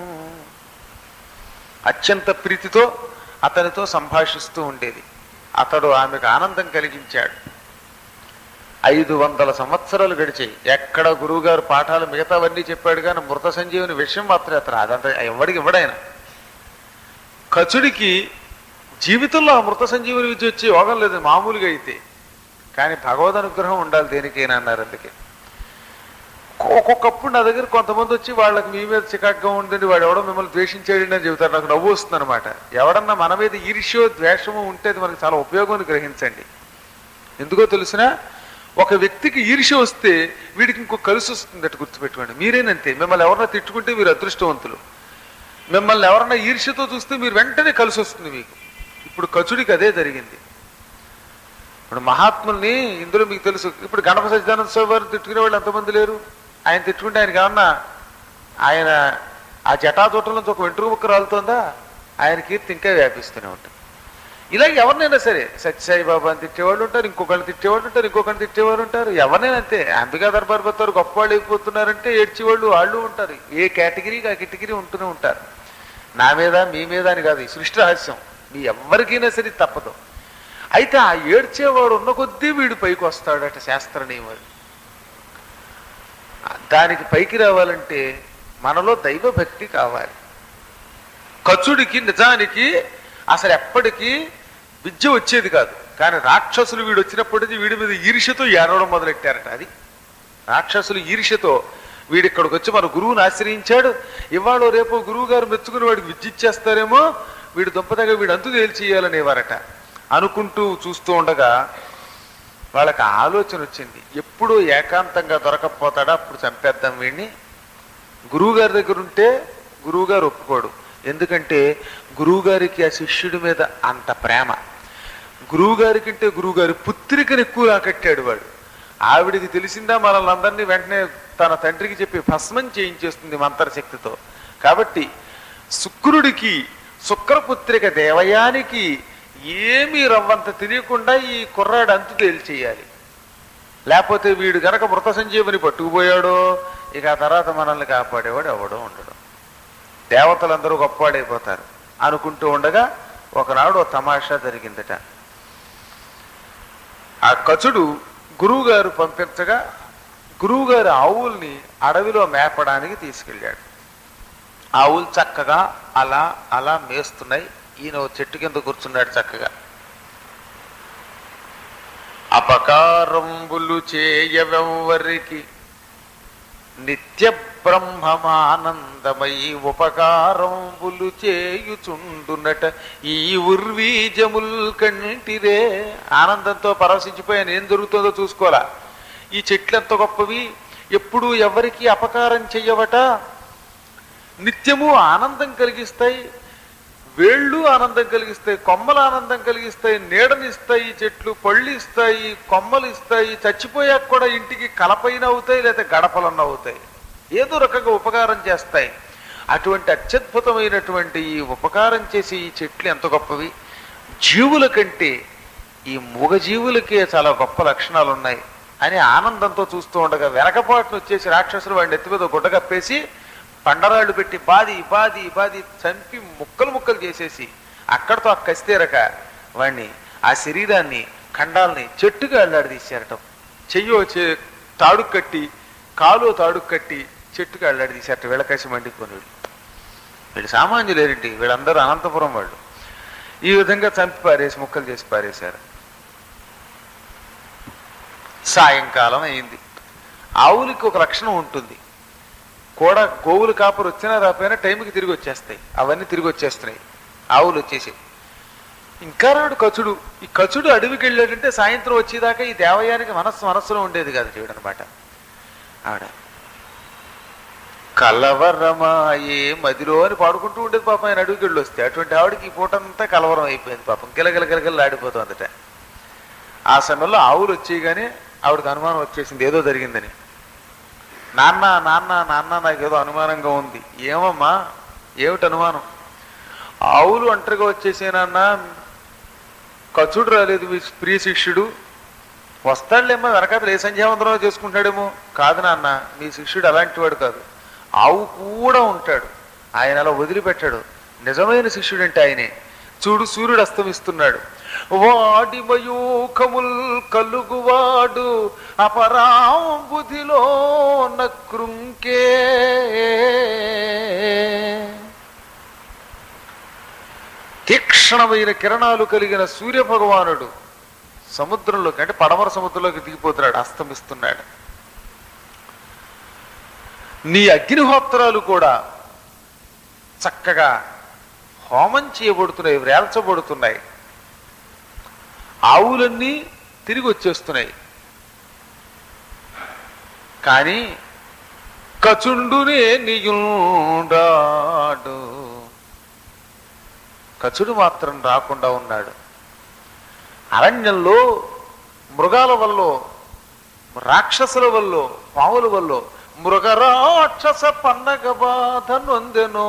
అత్యంత ప్రీతితో అతనితో సంభాషిస్తూ ఉండేది అతడు ఆమెకు ఆనందం కలిగించాడు ఐదు వందల సంవత్సరాలు గడిచాయి ఎక్కడ గురువుగారు పాఠాలు మిగతావన్నీ చెప్పాడు కానీ మృత సంజీవుని విషయం మాత్రం అతను అదంతా ఎవడికి ఇవ్వడాయన కచుడికి జీవితంలో ఆ మృత సంజీవుని విద్య వచ్చే యోగం లేదు మామూలుగా అయితే కానీ భగవద్ అనుగ్రహం ఉండాలి దేనికైనా అన్నారు అందుకే ఒక్కొక్కప్పుడు నా దగ్గర కొంతమంది వచ్చి వాళ్ళకి మీ మీద చికాగ్గా ఉండండి వాడు ఎవడో మిమ్మల్ని ద్వేషించాడండి అని చెబుతారు నాకు నవ్వు వస్తుంది అనమాట ఎవడన్నా మన మీద ఈర్ష్యో ద్వేషమో ఉంటే అది మనకి చాలా ఉపయోగం అని గ్రహించండి ఎందుకో తెలిసిన ఒక వ్యక్తికి ఈర్ష్య వస్తే వీడికి ఇంకో కలిసి వస్తుంది అటు గుర్తుపెట్టుకోండి మీరేనంతే మిమ్మల్ని ఎవరన్నా తిట్టుకుంటే మీరు అదృష్టవంతులు మిమ్మల్ని ఎవరన్నా ఈర్ష్యతో చూస్తే మీరు వెంటనే కలిసి వస్తుంది మీకు ఇప్పుడు కచుడికి అదే జరిగింది ఇప్పుడు మహాత్ముల్ని ఇందులో మీకు తెలుసు ఇప్పుడు గణప సచ్చిదానంద స్వామి వారిని తిట్టుకునే వాళ్ళు ఎంతమంది లేరు ఆయన తిట్టుకుంటే ఆయనకి ఏమన్నా ఆయన ఆ జటాతోటల నుంచి ఒక వెంట్రుక ముక్క రాలుతోందా ఆయన కీర్తి ఇంకా వ్యాపిస్తూనే ఉంటుంది ఇలాగ ఎవరినైనా సరే సత్యసాయి బాబా అని తిట్టేవాళ్ళు ఉంటారు ఇంకొకళ్ళు తిట్టేవాళ్ళు ఉంటారు ఇంకొకళ్ళు తిట్టేవాళ్ళు ఉంటారు ఎవరినైనా అంతే అంబికా దర్బార్ పోతారు గొప్ప వాళ్ళు అయిపోతున్నారంటే ఏడ్చేవాళ్ళు వాళ్ళు ఉంటారు ఏ కేటగిరీకి ఆ కేటగిరీ ఉంటూనే ఉంటారు నా మీద మీ మీద అని కాదు ఈ సృష్టి రహస్యం మీ ఎవరికైనా సరే తప్పదు అయితే ఆ ఏడ్చేవాడు ఉన్న కొద్దీ వీడు పైకి వస్తాడట శాస్త్ర నియమాలు దానికి పైకి రావాలంటే మనలో దైవ భక్తి కావాలి కచుడికి నిజానికి అసలు ఎప్పటికీ విద్య వచ్చేది కాదు కానీ రాక్షసులు వీడు వచ్చినప్పటికీ వీడి మీద ఈర్ష్యతో ఏడవడం మొదలెట్టారట అది రాక్షసులు ఈర్ష్యతో వీడు ఇక్కడికి వచ్చి మన గురువుని ఆశ్రయించాడు ఇవాళ రేపు గురువు గారు మెచ్చుకుని వాడికి విద్య ఇచ్చేస్తారేమో వీడు దుంపదగా వీడు అంతు తేల్చేయాలనేవారట అనుకుంటూ చూస్తూ ఉండగా వాళ్ళకి ఆలోచన వచ్చింది ఎప్పుడు ఏకాంతంగా దొరకకపోతాడా అప్పుడు చంపేద్దాం వీడిని గురువుగారి దగ్గర ఉంటే గురువుగారు ఒప్పుకోడు ఎందుకంటే గురువుగారికి ఆ శిష్యుడి మీద అంత ప్రేమ గురువుగారి కంటే గురువుగారి పుత్రికను ఎక్కువ ఆకట్టాడు వాడు ఆవిడికి తెలిసిందా మనల్ని అందరినీ వెంటనే తన తండ్రికి చెప్పి భస్మం చేయించేస్తుంది మంత్రశక్తితో కాబట్టి శుక్రుడికి శుక్రపుత్రిక దేవయానికి ఏమీ రవ్వంత తెలియకుండా ఈ కుర్రాడు అంతు తేల్చేయాలి లేకపోతే వీడు గనక మృత సంజీవని పట్టుకుపోయాడో ఇక ఆ తర్వాత మనల్ని కాపాడేవాడు ఎవడో ఉండడు దేవతలందరూ గొప్పవాడైపోతారు అనుకుంటూ ఉండగా ఒకనాడు ఓ తమాషా జరిగిందట ఆ కచుడు గురువుగారు పంపించగా గురువుగారు ఆవుల్ని అడవిలో మేపడానికి తీసుకెళ్ళాడు ఆవులు చక్కగా అలా అలా మేస్తున్నాయి ఈయన ఓ చెట్టు కింద కూర్చున్నాడు చక్కగా అపకారంబులు చేయవెవ్వరికి నిత్య బ్రహ్మమానందమై ఉపకారంబులు చేయుచుండునట ఈ ఉర్వీజముల్ కంటిరే ఆనందంతో పరవశించిపోయాను ఏం జరుగుతుందో చూసుకోవాలా ఈ చెట్లు ఎంత గొప్పవి ఎప్పుడూ ఎవరికి అపకారం చెయ్యవట నిత్యము ఆనందం కలిగిస్తాయి వేళ్ళు ఆనందం కలిగిస్తాయి కొమ్మలు ఆనందం కలిగిస్తాయి నీడనిస్తాయి చెట్లు పళ్ళు ఇస్తాయి కొమ్మలు ఇస్తాయి చచ్చిపోయాక కూడా ఇంటికి కలపైన అవుతాయి లేదా గడపలన్న అవుతాయి ఏదో రకంగా ఉపకారం చేస్తాయి అటువంటి అత్యద్భుతమైనటువంటి ఈ ఉపకారం చేసే ఈ చెట్లు ఎంత గొప్పవి జీవుల కంటే ఈ మూగజీవులకే చాలా గొప్ప లక్షణాలు ఉన్నాయి అని ఆనందంతో చూస్తూ ఉండగా వెనకపాటును వచ్చేసి రాక్షసులు వాడిని ఎత్తి మీద గుడ్డ కప్పేసి పండరాళ్ళు పెట్టి బాది బాది బాది చంపి ముక్కలు ముక్కలు చేసేసి అక్కడతో ఆ కస్తేరక వాణ్ణి ఆ శరీరాన్ని ఖండాలని చెట్టుగా అల్లాడి తీశారట చెయ్యో చే తాడు కట్టి కాలు తాడు కట్టి చెట్టుగా అల్లాడి తీశారట వీళ్ళకేసి మండిపోయి వీళ్ళు వీళ్ళు సామాన్యులేరండి వీళ్ళందరూ అనంతపురం వాళ్ళు ఈ విధంగా చంపి పారేసి ముక్కలు చేసి పారేశారు సాయంకాలం అయింది ఆవులకి ఒక లక్షణం ఉంటుంది కూడా గోవులు కాపురు వచ్చినా రాపోయినా టైంకి తిరిగి వచ్చేస్తాయి అవన్నీ తిరిగి వచ్చేస్తున్నాయి ఆవులు వచ్చేసి ఇంకా రాడు కచుడు ఈ కచుడు అడవికి వెళ్ళాడంటే సాయంత్రం వచ్చేదాకా ఈ దేవయానికి మనస్సు మనస్సులో ఉండేది కాదు చూడనమాట ఆవిడ కలవరమాయే మదిలో అని పాడుకుంటూ ఉండేది పాపం ఆయన అడవికి వెళ్ళి వస్తే అటువంటి ఆవిడకి ఈ పూటంతా కలవరం అయిపోయింది పాపం గిలగిల గిలగిల ఆడిపోతుందట ఆ సమయంలో ఆవులు వచ్చేయగానే ఆవిడకి అనుమానం వచ్చేసింది ఏదో జరిగిందని నాన్న నాన్న నాన్న నాకు ఏదో అనుమానంగా ఉంది ఏమమ్మా ఏమిటి అనుమానం ఆవులు ఒంటరిగా వచ్చేసేనన్నా కచుడు రాలేదు మీ ప్రియ శిష్యుడు వస్తాడులేమో వెనకాతలు ఏ సంధ్యావందనం చేసుకుంటాడేమో కాదు నాన్న మీ శిష్యుడు అలాంటి వాడు కాదు ఆవు కూడా ఉంటాడు ఆయన అలా వదిలిపెట్టాడు నిజమైన శిష్యుడు అంటే ఆయనే చూడు సూర్యుడు అస్తమిస్తున్నాడు వాడి మయూఖముల్ కలుగువాడు అపరాంబుధిలో నకృంకే తీక్షణమైన కిరణాలు కలిగిన సూర్య భగవానుడు సముద్రంలోకి అంటే పడమర సముద్రంలోకి దిగిపోతున్నాడు అస్తమిస్తున్నాడు నీ అగ్నిహోత్రాలు కూడా చక్కగా హోమం చేయబడుతున్నాయి వ్రేల్చబడుతున్నాయి ఆవులన్నీ తిరిగి వచ్చేస్తున్నాయి కానీ కచుండునే నీయుండాడు కచుడు మాత్రం రాకుండా ఉన్నాడు అరణ్యంలో మృగాల వల్ల రాక్షసుల వల్ల పాముల వల్ల మృగరాక్షస పన్నగ బాధ నొందెనో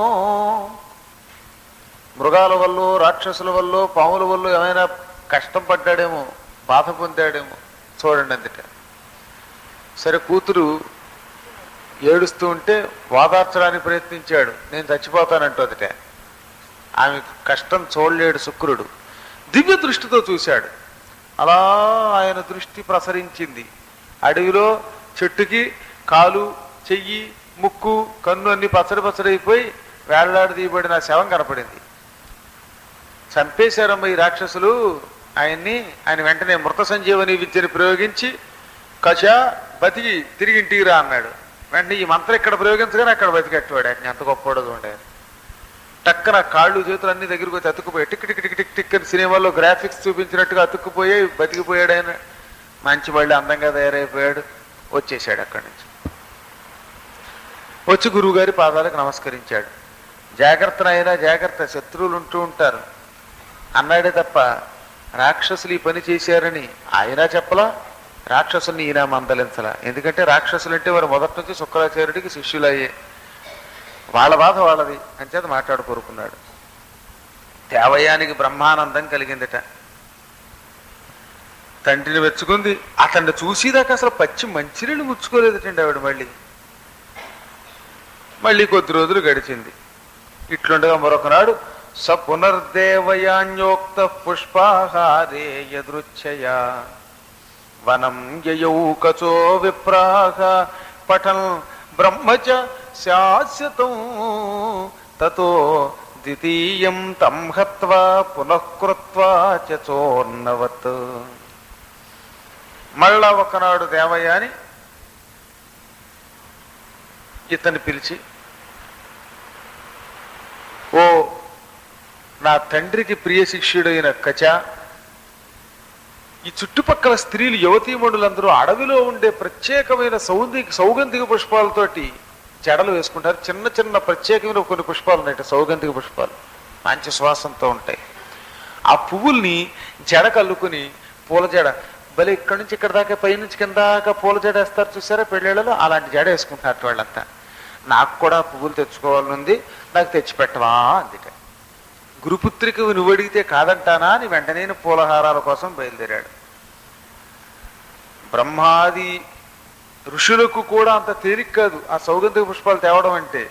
మృగాల వల్ల రాక్షసుల వల్ల పాముల వల్ల ఏమైనా కష్టం పడ్డాడేమో బాధ పొందాడేమో చూడండి అందుకే సరే కూతురు ఏడుస్తూ ఉంటే వాదార్చడానికి ప్రయత్నించాడు నేను చచ్చిపోతానంటోదట ఆమె కష్టం చూడలేడు శుక్రుడు దివ్య దృష్టితో చూశాడు అలా ఆయన దృష్టి ప్రసరించింది అడవిలో చెట్టుకి కాలు చెయ్యి ముక్కు కన్ను అన్ని పచ్చడి పచ్చడి అయిపోయి వేళ్లాడి తీయబడిన శవం కనపడింది చంపేశారమ్మ ఈ రాక్షసులు ఆయన్ని ఆయన వెంటనే మృత సంజీవని విద్యని ప్రయోగించి కష బతికి తిరిగి ఇంటికి రా అన్నాడు వెంటనే ఈ మంత్రం ఇక్కడ ప్రయోగించగానే అక్కడ బతికెట్టువాడు ఆయన ఎంత గొప్పవాడో చూడండి ఆయన టక్కన కాళ్ళు చేతులు అన్ని దగ్గరికి వచ్చి అతుక్కుపోయాయి tick tick tick tick tick అని సినిమాలో గ్రాఫిక్స్ చూపించినట్టుగా అతుక్కుపోయి బతికిపోయాడు ఆయన మంచి మళ్ళీ అందంగా తయారైపోయాడు వచ్చేసాడు అక్కడి నుంచి వచ్చి గురువుగారి పాదాలకు నమస్కరించాడు జాగ్రత్త అయినా జాగ్రత్త శత్రువులు ఉంటూ ఉంటారు అన్నాడే తప్ప రాక్షసులు ఈ పని చేశారని ఆయన చెప్పలా రాక్షసుల్ని ఈయన మందలించలా ఎందుకంటే రాక్షసులు అంటే వారు మొదటి నుంచి శుక్రాచార్యుడికి శిష్యులయ్యే వాళ్ళ బాధ వాళ్ళది అంచేత మాట్లాడు కోరుకున్నాడు దేవయానికి బ్రహ్మానందం కలిగిందట తండ్రిని వెచ్చుకుంది అతన్ని చూసేదాకా అసలు పచ్చి మంచినీళ్ళు ముచ్చుకోలేదటండి ఆవిడ మళ్ళీ మళ్ళీ కొద్ది రోజులు గడిచింది ఇట్లుండగా మరొకనాడు స పునర్దేవయాన్యోక్త పుష్పాహారే యదృచ్ఛయ వనం యయౌ కచో విప్రాహ పఠన్ బ్రహ్మచ శాశ్వతం తతో ద్వితీయం తం హత్వా పునఃకృత్వా చ చోర్ణవత్ మళ్ళా ఒకనాడు దేవయాని ఇతన్ని పిలిచి ఓ నా తండ్రికి ప్రియ శిష్యుడైన కచ ఈ చుట్టుపక్కల స్త్రీలు యువతీమణులందరూ అడవిలో ఉండే ప్రత్యేకమైన సౌందిక సౌగంధిక పుష్పాలతోటి జడలు వేసుకుంటారు చిన్న చిన్న ప్రత్యేకమైన కొన్ని పుష్పాలు ఉన్నాయి సౌగంధిక పుష్పాలు మంచి సువాసనతో ఉంటాయి ఆ పువ్వుల్ని జడ కల్లుకుని పూల జడ భలే ఇక్కడి నుంచి ఇక్కడ దాకా పైనుంచి కింద దాకా పూల జడ వేస్తారు చూసారా పెళ్ళిళ్ళలో అలాంటి జడ వేసుకుంటారు వాళ్ళంతా నాకు కూడా పువ్వులు తెచ్చుకోవాలనుంది నాకు తెచ్చిపెట్టవా అందుక గురుపుత్రిక నువ్వు అడిగితే కాదంటానా అని వెంటనే పూలహారాల కోసం బయలుదేరాడు బ్రహ్మాది ఋషులకు కూడా అంత తేలిక కాదు ఆ సౌగంధిక పుష్పాలు తేవడం అంటే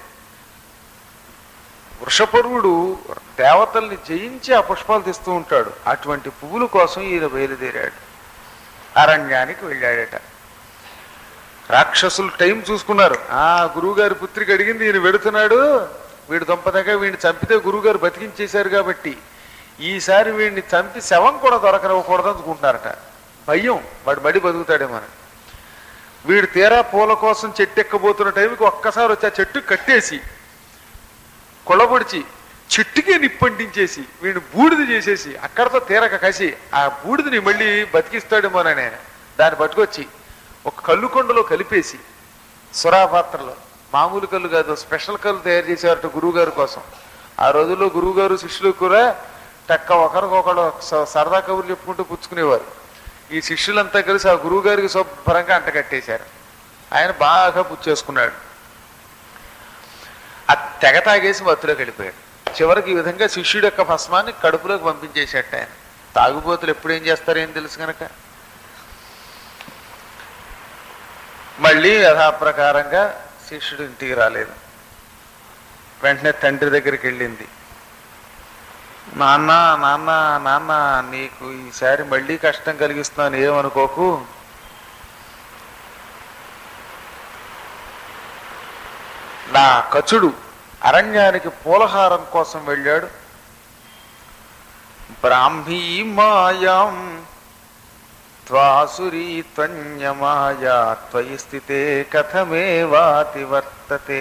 వృషపరువుడు దేవతల్ని జయించి ఆ పుష్పాలు తెస్తూ ఉంటాడు అటువంటి పువ్వుల కోసం ఈయన బయలుదేరాడు అరణ్యానికి వెళ్ళాడట రాక్షసులు టైం చూసుకున్నారు ఆ గురువుగారి పుత్రిక అడిగింది ఈయన వెడుతున్నాడు వీడు దొంపదగా వీడిని చంపితే గురువుగారు బతికించేశారు కాబట్టి ఈసారి వీడిని చంపి శవం కూడా దొరకనివ్వకూడదు అనుకుంటున్నారట భయం వాడు మడి బతుకుతాడేమని వీడు తీరా పూల కోసం చెట్టు ఎక్కబోతున్న టైంకి ఒక్కసారి వచ్చి ఆ చెట్టు కట్టేసి కొలబొడిచి చెట్టుకే నిప్పంటించేసి వీడిని బూడిద చేసేసి అక్కడతో తీరక కసి ఆ బూడిదని మళ్ళీ బతికిస్తాడేమోనని దాన్ని పట్టుకొచ్చి ఒక కళ్ళు కొండలో కలిపేసి సురాపాత్రలో మామూలు కళ్ళు కాదు స్పెషల్ కళ్ళు తయారు చేసేవారట గురువుగారి కోసం ఆ రోజుల్లో గురువుగారు శిష్యులు కూడా టక్క ఒకరికొకరు స- సరదా కబుర్లు చెప్పుకుంటూ పుచ్చుకునేవారు ఈ శిష్యులంతా కలిసి ఆ గురువుగారికి శుభ్రంగా అంటకట్టేశారు ఆయన బాగా పుచ్చేసుకున్నాడు ఆ తెగ తాగేసి మత్తులోకి వెళ్ళిపోయాడు చివరికి ఈ విధంగా శిష్యుడి యొక్క భస్మాన్ని కడుపులోకి పంపించేసేట ఆయన తాగుబోతులు ఎప్పుడు ఏం చేస్తారో ఏం తెలుసు కనుక మళ్ళీ యథాప్రకారంగా శిష్యుడు ఇంటికి రాలేదు వెంటనే తండ్రి దగ్గరికి వెళ్ళింది నాన్న నాన్న నాన్న నీకు ఈసారి మళ్ళీ కష్టం కలిగిస్తున్నాను ఏమనుకోకు నా కచుడు అరణ్యానికి పూలహారం కోసం వెళ్ళాడు బ్రాహ్మీ మాయాం త్వాసురీ త్వన్యమాయా త్వయి స్థితే కథమేవాతి వర్తతే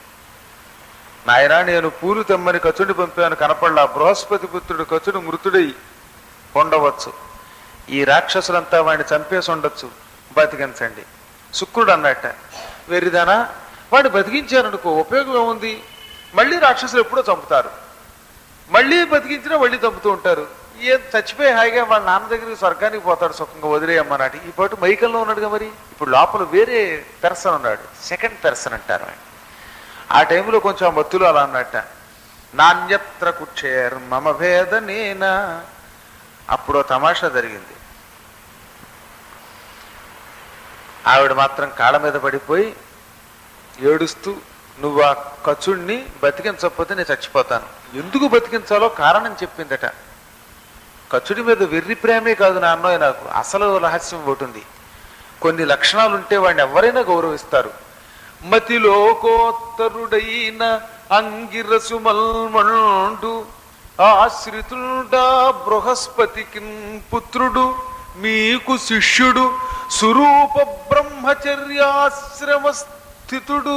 నాయనా నేను పూలు తెమ్మని కచుడిని పంపాను కనపడలా బృహస్పతి పుత్రుడు కచుడు మృతుడై ఉండవచ్చు ఈ రాక్షసులంతా వాడిని చంపేసి ఉండొచ్చు బతికించండి శుక్రుడు అన్నట్ట వెర్రిదానా వాడిని బతికించారనుకో ఉపయోగం ఏముంది మళ్ళీ రాక్షసులు ఎప్పుడో చంపుతారు మళ్ళీ బతికించినా మళ్ళీ చంపుతూ ఉంటారు ఏం చచ్చిపోయి హాయిగా వాళ్ళ నాన్న దగ్గరికి స్వర్గానికి పోతాడు సుఖంగా వదిలేయమ్మనాటి ఈ పాటు మైకల్లో ఉన్నాడుగా మరి ఇప్పుడు లోపల వేరే పెర్సన్ ఉన్నాడు సెకండ్ పెర్సన్ అంటారు ఆయన ఆ టైంలో కొంచెం ఆ మత్తులు అలా అన్నట్ట నాణ్యత్ర కుక్షేర్ మమ భేద నేనా అప్పుడు ఓ తమాషా జరిగింది ఆవిడ మాత్రం కాళ్ళ మీద పడిపోయి ఏడుస్తూ నువ్వు ఆ కచుడిని బతికించకపోతే నేను చచ్చిపోతాను ఎందుకు బతికించాలో కారణం చెప్పిందట కచుడి మీద వెర్రి ప్రేమే కాదు నాన్నోయ్ నాకు అసలు రహస్యం ఒకటి ఉంది కొన్ని లక్షణాలు ఉంటే వాడిని ఎవరైనా గౌరవిస్తారు మతిలోకోత్తరుడైన అంగిరసు మల్మండు ఆశ్రితుడా బృహస్పతికి పుత్రుడు మీకు శిష్యుడు సురూప బ్రహ్మచర్యాశ్రమ స్థితుడు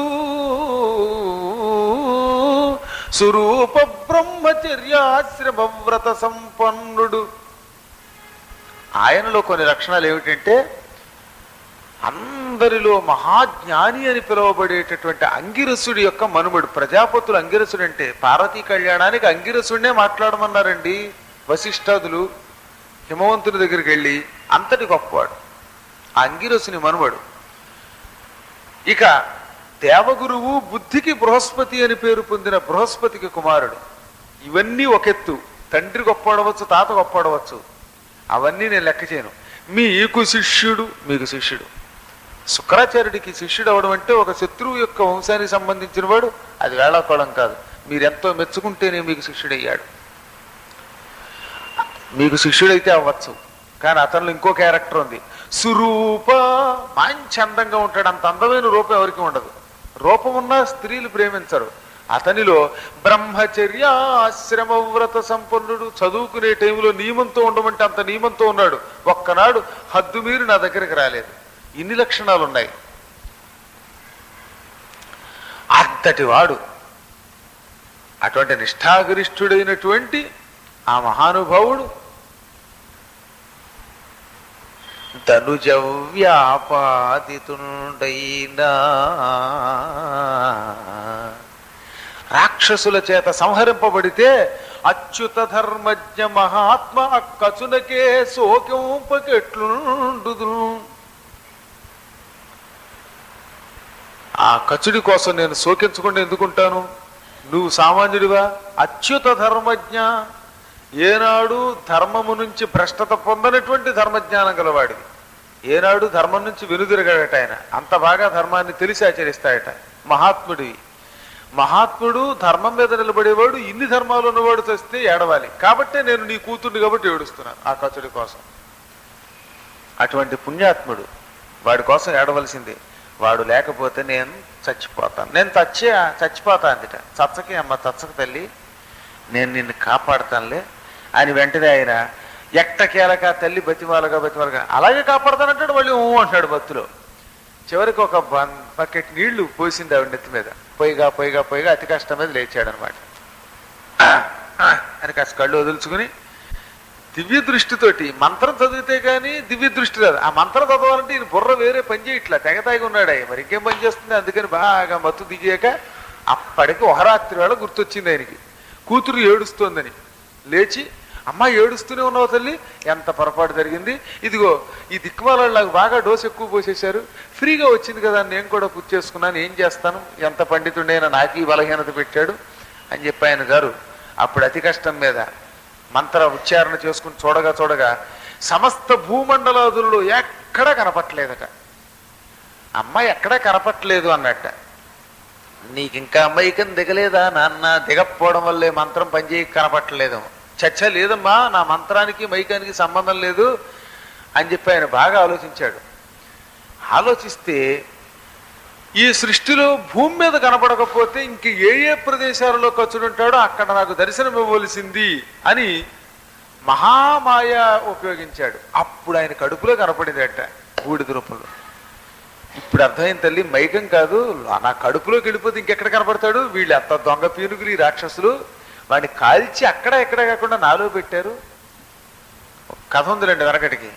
సురూప బ్రహ్మచర్యాశ్రమవ్రత సంపన్నుడు ఆయనలో కొన్ని లక్షణాలు ఏమిటంటే అందరిలో మహాజ్ఞాని అని పిలువబడేటటువంటి అంగిరసుడి యొక్క మనుమడు ప్రజాపతులు అంగిరసుడు అంటే పార్వతీ కళ్యాణానికి అంగిరసుడినే మాట్లాడమన్నారండి వశిష్ఠాదులు హిమవంతుని దగ్గరికి వెళ్ళి అంతటి గొప్పవాడు ఆ అంగిరసుని మనుమడు ఇక దేవగురువు బుద్ధికి బృహస్పతి అని పేరు పొందిన బృహస్పతికి కుమారుడు ఇవన్నీ ఒకెత్తు తండ్రి గొప్పడవచ్చు తాత గొప్పడవచ్చు అవన్నీ నేను లెక్క చేయను మీకు శిష్యుడు మీకు శిష్యుడు శుక్రాచార్యుడికి శిష్యుడు అవడం అంటే ఒక శత్రువు యొక్క వంశానికి సంబంధించిన వాడు అది వేళాకోళం కాదు మీరెంతో మెచ్చుకుంటేనే మీకు శిష్యుడయ్యాడు మీకు శిష్యుడైతే అవ్వచ్చు కానీ అతనిలో ఇంకో క్యారెక్టర్ ఉంది సురూప మంచి అందంగా ఉంటాడు అంత అందమైన రూపం ఎవరికి ఉండదు రూపం ఉన్న స్త్రీలు ప్రేమించరు అతనిలో బ్రహ్మచర్య ఆశ్రమ వ్రత సంపన్నుడు చదువుకునే టైంలో నియమంతో ఉండమంటే అంత నియమంతో ఉన్నాడు ఒక్కనాడు హద్దు మీరు నా దగ్గరికి రాలేదు ఇన్ని లక్షణాలు ఉన్నాయి అంతటి వాడు అటువంటి నిష్ఠాగరిష్ఠుడైనటువంటి ఆ మహానుభావుడు ధనుజ వ్యాపాదితుండైనా రాక్షసుల చేత సంహరింపబడితే అచ్యుత ధర్మజ్ఞ మహాత్మ కచునకే సోకింపకెట్లుండుదు ఆ కచుడి కోసం నేను శోకించకుండా ఎందుకుంటాను నువ్వు సామాన్యుడివా అచ్యుత ధర్మజ్ఞ ఏనాడు ధర్మము నుంచి భ్రష్టత పొందనటువంటి ధర్మజ్ఞానం గలవాడివి ఏనాడు ధర్మం నుంచి వెనుదిరగడట ఆయన అంత బాగా ధర్మాన్ని తెలిసి ఆచరిస్తాయట మహాత్ముడివి మహాత్ముడు ధర్మం మీద నిలబడేవాడు ఇన్ని ధర్మాలు ఉన్నవాడు తెస్తే ఏడవాలి కాబట్టే నేను నీ కూతుర్ని కాబట్టి ఏడుస్తున్నాను ఆ కచుడి కోసం అటువంటి పుణ్యాత్ముడు వాడి కోసం ఏడవలసిందే వాడు లేకపోతే నేను చచ్చిపోతాను నేను చచ్చే చచ్చిపోతా అందుట చచ్చకి అమ్మ చచ్చక తల్లి నేను నిన్ను కాపాడతానులే అని వెంటనే ఆయన ఎట్టకేలక తల్లి బతిమాలగా బతిమాలగా అలాగే కాపాడతానంటాడు మళ్ళీ ఊ అంటాడు భక్తులు చివరికి ఒక బన్ బకెట్ నీళ్లు పోసింది ఆవిడ నెత్తి మీద పొయ్యిగా పొయ్యిగా పొయ్యిగా అతి కష్టం మీద లేచాడు అనమాట అని కాస్త కళ్ళు వదులుచుకుని దివ్య దృష్టితోటి మంత్రం చదివితే కానీ దివ్య దృష్టి రాదు ఆ మంత్రం చదవాలంటే ఈయన బుర్ర వేరే పని చేయట్లా తెగతాయిగా ఉన్నాడు ఆయన మరి ఇంకేం పని చేస్తుంది అందుకని బాగా మత్తు దిగాక అప్పటికి ఒక రాత్రి వేళ గుర్తొచ్చింది ఆయనకి కూతురు ఏడుస్తోందని లేచి అమ్మ ఏడుస్తూనే ఉన్నావు తల్లి ఎంత పొరపాటు జరిగింది ఇదిగో ఈ దిక్కుమాల నాకు బాగా డోసు ఎక్కువ పోసేశారు ఫ్రీగా వచ్చింది కదా అని నేను కూడా పూర్తి చేసుకున్నాను ఏం చేస్తాను ఎంత పండితుండైనా నాకు ఈ బలహీనత పెట్టాడు అని చెప్పి ఆయన గారు అప్పుడు అతి కష్టం మీద మంత్ర ఉచ్చారణ చేసుకుని చూడగా చూడగా సమస్త భూమండలాదులలో ఎక్కడా కనపట్లేదట అమ్మాయి ఎక్కడా కనపట్లేదు అన్నట్ట నీకు ఇంకా అమ్మాయికం దిగలేదా నాన్న దిగకపోవడం వల్లే మంత్రం పనిచేయ కనపట్టలేదు చచ్చ లేదమ్మా నా మంత్రానికి మైకానికి సంబంధం లేదు అని చెప్పి ఆయన బాగా ఆలోచించాడు ఆలోచిస్తే ఈ సృష్టిలో భూమి మీద కనపడకపోతే ఇంక ఏ ఏ ప్రదేశాలలో ఖర్చుంటాడో అక్కడ నాకు దర్శనం ఇవ్వవలసింది అని మహామాయ ఉపయోగించాడు అప్పుడు ఆయన కడుపులో కనపడిందట బూడిద రూపంలో ఇప్పుడు అర్థమైంది తల్లి మైకం కాదు నా కడుపులోకి వెళ్ళిపోతే ఇంకెక్కడ కనపడతాడు వీళ్ళు అంత దొంగ పీనుగులు ఈ రాక్షసులు వాడిని కాల్చి అక్కడ ఎక్కడ కాకుండా నాలో పెట్టారు ఒక కథ ఉందిలేండి వెనకటికి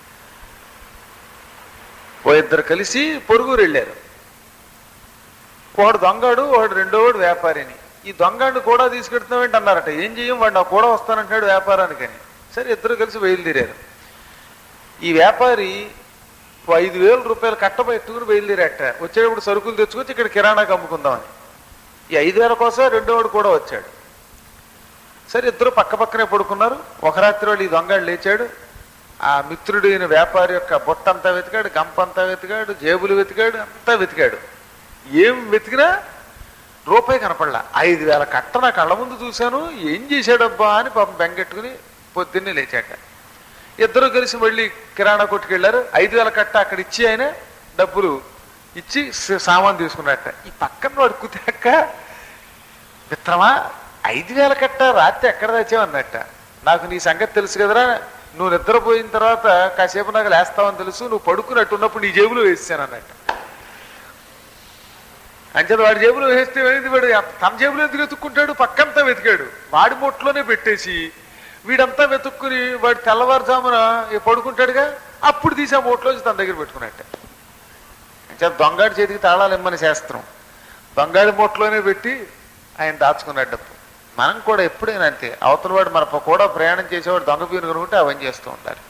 ఓ ఇద్దరు కలిసి పొరుగురు వెళ్ళారు ఒకడు దొంగడు ఒకడు రెండోవాడు వ్యాపారిని ఈ దొంగడిని కూడా తీసుకెడుతున్నామేంటి అన్నారట ఏం చెయ్యం వాడు నా కూడా వస్తానంటాడు వ్యాపారానికని సరే ఇద్దరు కలిసి బయలుదేరారు ఈ వ్యాపారి ఓ ఐదు వేల రూపాయలు కట్టబెట్టుకుని బయలుదేరట వచ్చేటప్పుడు సరుకులు తెచ్చుకొచ్చి ఇక్కడ కిరాణాకి అమ్ముకుందామని ఈ ఐదు వేల కోసం రెండో వాడు కూడా వచ్చాడు సరే ఇద్దరు పక్క పక్కనే పడుకున్నారు ఒక రాత్రి వాడు ఈ దొంగడు లేచాడు ఆ మిత్రుడైన వ్యాపారి యొక్క బొట్ట అంతా వెతికాడు గంపంతా వెతికాడు జేబులు వెతికాడు అంతా వెతికాడు ఏం వెతికినా రూపాయి కనపడలా ఐదు వేల కట్ట నా కళ్ళ ముందు చూశాను ఏం చేశాడబ్బా అని పాపం బెంగెట్టుకుని పొద్దున్నే లేచాక ఇద్దరు కలిసి మళ్ళీ కిరాణా కొట్టుకెళ్ళారు ఐదు వేల కట్ట అక్కడ ఇచ్చి ఆయన డబ్బులు ఇచ్చి స- సామాన్ తీసుకున్నట్ట ఈ పక్కన వాడు కుతాక మిత్రమా ఐదు వేల కట్ట రాత్రి ఎక్కడ తెచ్చావన్నట్ట నాకు నీ సంగతి తెలుసు కదరా నువ్వు నిద్రపోయిన తర్వాత కాసేపు నాకు లేస్తావని తెలుసు నువ్వు పడుకున్నట్టు ఉన్నప్పుడు నీ జేబులో వేసాను అన్నట్ట అంచేత వాడి జేబులో వేస్తే ఏమైంది వాడు తన జేబులో ఎందుకు వెతుక్కుంటాడు పక్కంతా వెతికాడు వాడి మూటలోనే పెట్టేసి వీడంతా వెతుక్కుని వాడు తెల్లవారుజామున ఇక పడుకుంటాడుగా అప్పుడు తీసి ఆ మూటలోంచి తన దగ్గర పెట్టుకున్నట్టే అంచేత దొంగాడి చేతికి తాళాలు ఇమ్మని శాస్త్రం దొంగాడి మూటలోనే పెట్టి ఆయన దాచుకున్నాడు డబ్బు మనం కూడా ఎప్పుడైనా అంతే అవతల వాడు మన ప- కూడా ప్రయాణం చేసేవాడు దొంగ పీను కనుకుంటే అవన్నీ చేస్తూ ఉండాలి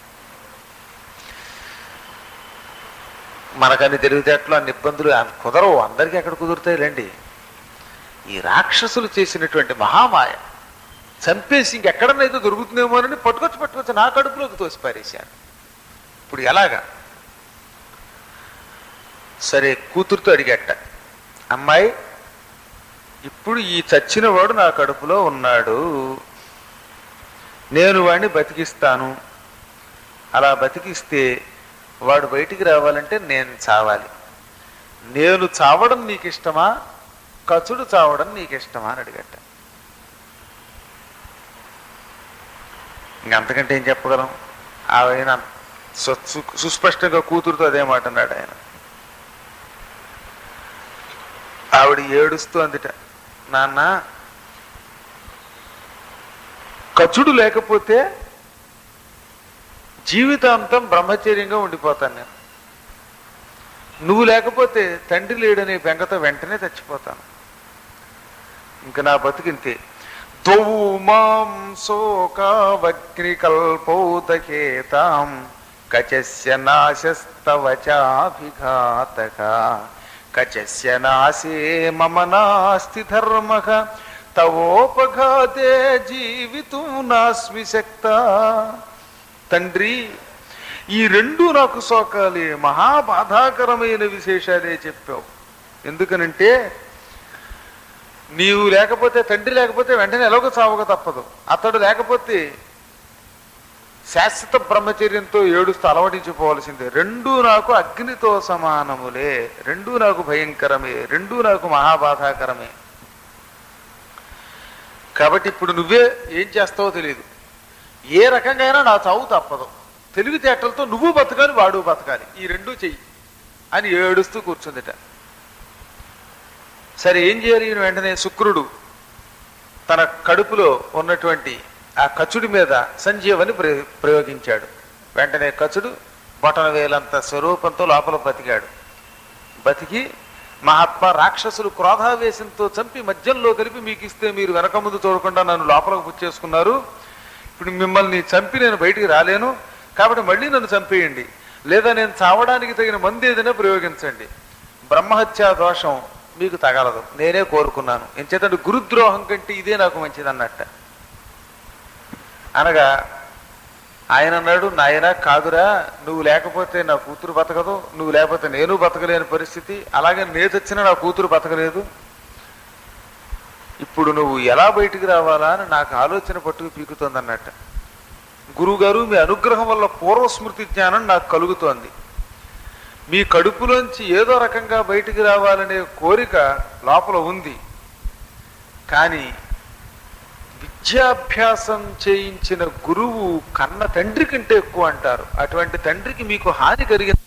మనకన్ని తెలివితేటలు అన్ని ఇబ్బందులు అన్ని కుదరవు అందరికీ ఎక్కడ కుదురుతాయి రండి ఈ రాక్షసులు చేసినటువంటి మహామాయ చంపేసి ఇంకెక్కడనైతే దొరుకుతుందేమోనని పట్టుకొచ్చి పట్టుకొచ్చి నా కడుపులోకి తోసి పారేశాను ఇప్పుడు ఎలాగా సరే కూతురుతో అడిగట అమ్మాయి ఇప్పుడు ఈ చచ్చిన వాడు నా కడుపులో ఉన్నాడు నేను వాడిని బతికిస్తాను అలా బతికిస్తే వాడు బయటికి రావాలంటే నేను చావాలి నేను చావడం నీకు ఇష్టమా కచుడు చావడం నీకు ఇష్టమా అని అడిగట ఇంకంతకంటే ఏం చెప్పగలం ఆయన సు- సు- సుస్పష్టంగా కూతురుతో అదే మాట అన్నాడు ఆయన ఆవిడ ఏడుస్తూ అందుట నాన్న కచుడు లేకపోతే జీవితాంతం బ్రహ్మచర్యంగా ఉండిపోతాను నేను నువ్వు లేకపోతే తండ్రి లేడనే బెంగతో వెంటనే చచ్చిపోతాను ఇంక నా బతుకింతే దౌ మాం శోకావగ్నికల్పౌతకేతాం కచస్య నాశస్తవ చాభిఘాతక కచస్య నాశే మమ నాస్తి ధర్మ తవోపఘాతే జీవితం నాస్మి శక్త తండ్రి ఈ రెండు నాకు శోకాలే మహాబాధాకరమైన విశేషాలే చెప్పావు ఎందుకనంటే నీవు లేకపోతే తండ్రి లేకపోతే వెంటనే ఎలాగో చావక తప్పదు అతడు లేకపోతే శాశ్వత బ్రహ్మచర్యంతో ఏడుస్తూ అలవడించిపోవలసిందే రెండూ నాకు అగ్నితో సమానములే రెండూ నాకు భయంకరమే రెండూ నాకు మహాబాధాకరమే కాబట్టి ఇప్పుడు నువ్వే ఏం చేస్తావో తెలియదు ఏ రకంగా అయినా నా చావు తప్పదు తెలివితేటలతో నువ్వు బతకాలి వాడు బతకాలి ఈ రెండూ చెయ్యి అని ఏడుస్తూ కూర్చుందిట సరే ఏం చేయాలి ఈయన వెంటనే శుక్రుడు తన కడుపులో ఉన్నటువంటి ఆ కచుడి మీద సంజీవని ప్రయో- ప్రయోగించాడు వెంటనే కచుడు బొటన వేలంత స్వరూపంతో లోపల బతికాడు బతికి మహాత్మా రాక్షసులు క్రోధావేశంతో చంపి మధ్యంలో కలిపి మీకు ఇస్తే మీరు వెనక ముందు చూడకుండా నన్ను లోపలకు పుచ్చేసుకున్నారు ఇప్పుడు మిమ్మల్ని చంపి నేను బయటికి రాలేను కాబట్టి మళ్ళీ నన్ను చంపేయండి లేదా నేను చావడానికి తగిన మందు ఏదైనా ప్రయోగించండి బ్రహ్మహత్యా దోషం మీకు తగలదు నేనే కోరుకున్నాను ఎంచేతంటే గురుద్రోహం కంటే ఇదే నాకు మంచిది అన్నట్ట అనగా ఆయన అన్నాడు నాయన కాదురా నువ్వు లేకపోతే నా కూతురు బతకదు నువ్వు లేకపోతే నేను బతకలేని పరిస్థితి అలాగే నేను తెచ్చినా నా కూతురు బతకలేదు ఇప్పుడు నువ్వు ఎలా బయటికి రావాలా అని నాకు ఆలోచన పట్టుకు పీకుతోంది అన్నట్ట గురువుగారు మీ అనుగ్రహం వల్ల పూర్వస్మృతి జ్ఞానం నాకు కలుగుతోంది మీ కడుపులోంచి ఏదో రకంగా బయటికి రావాలనే కోరిక లోపల ఉంది కానీ విద్యాభ్యాసం చేయించిన గురువు కన్న తండ్రి కంటే ఎక్కువ అంటారు అటువంటి తండ్రికి మీకు హాని కలిగిన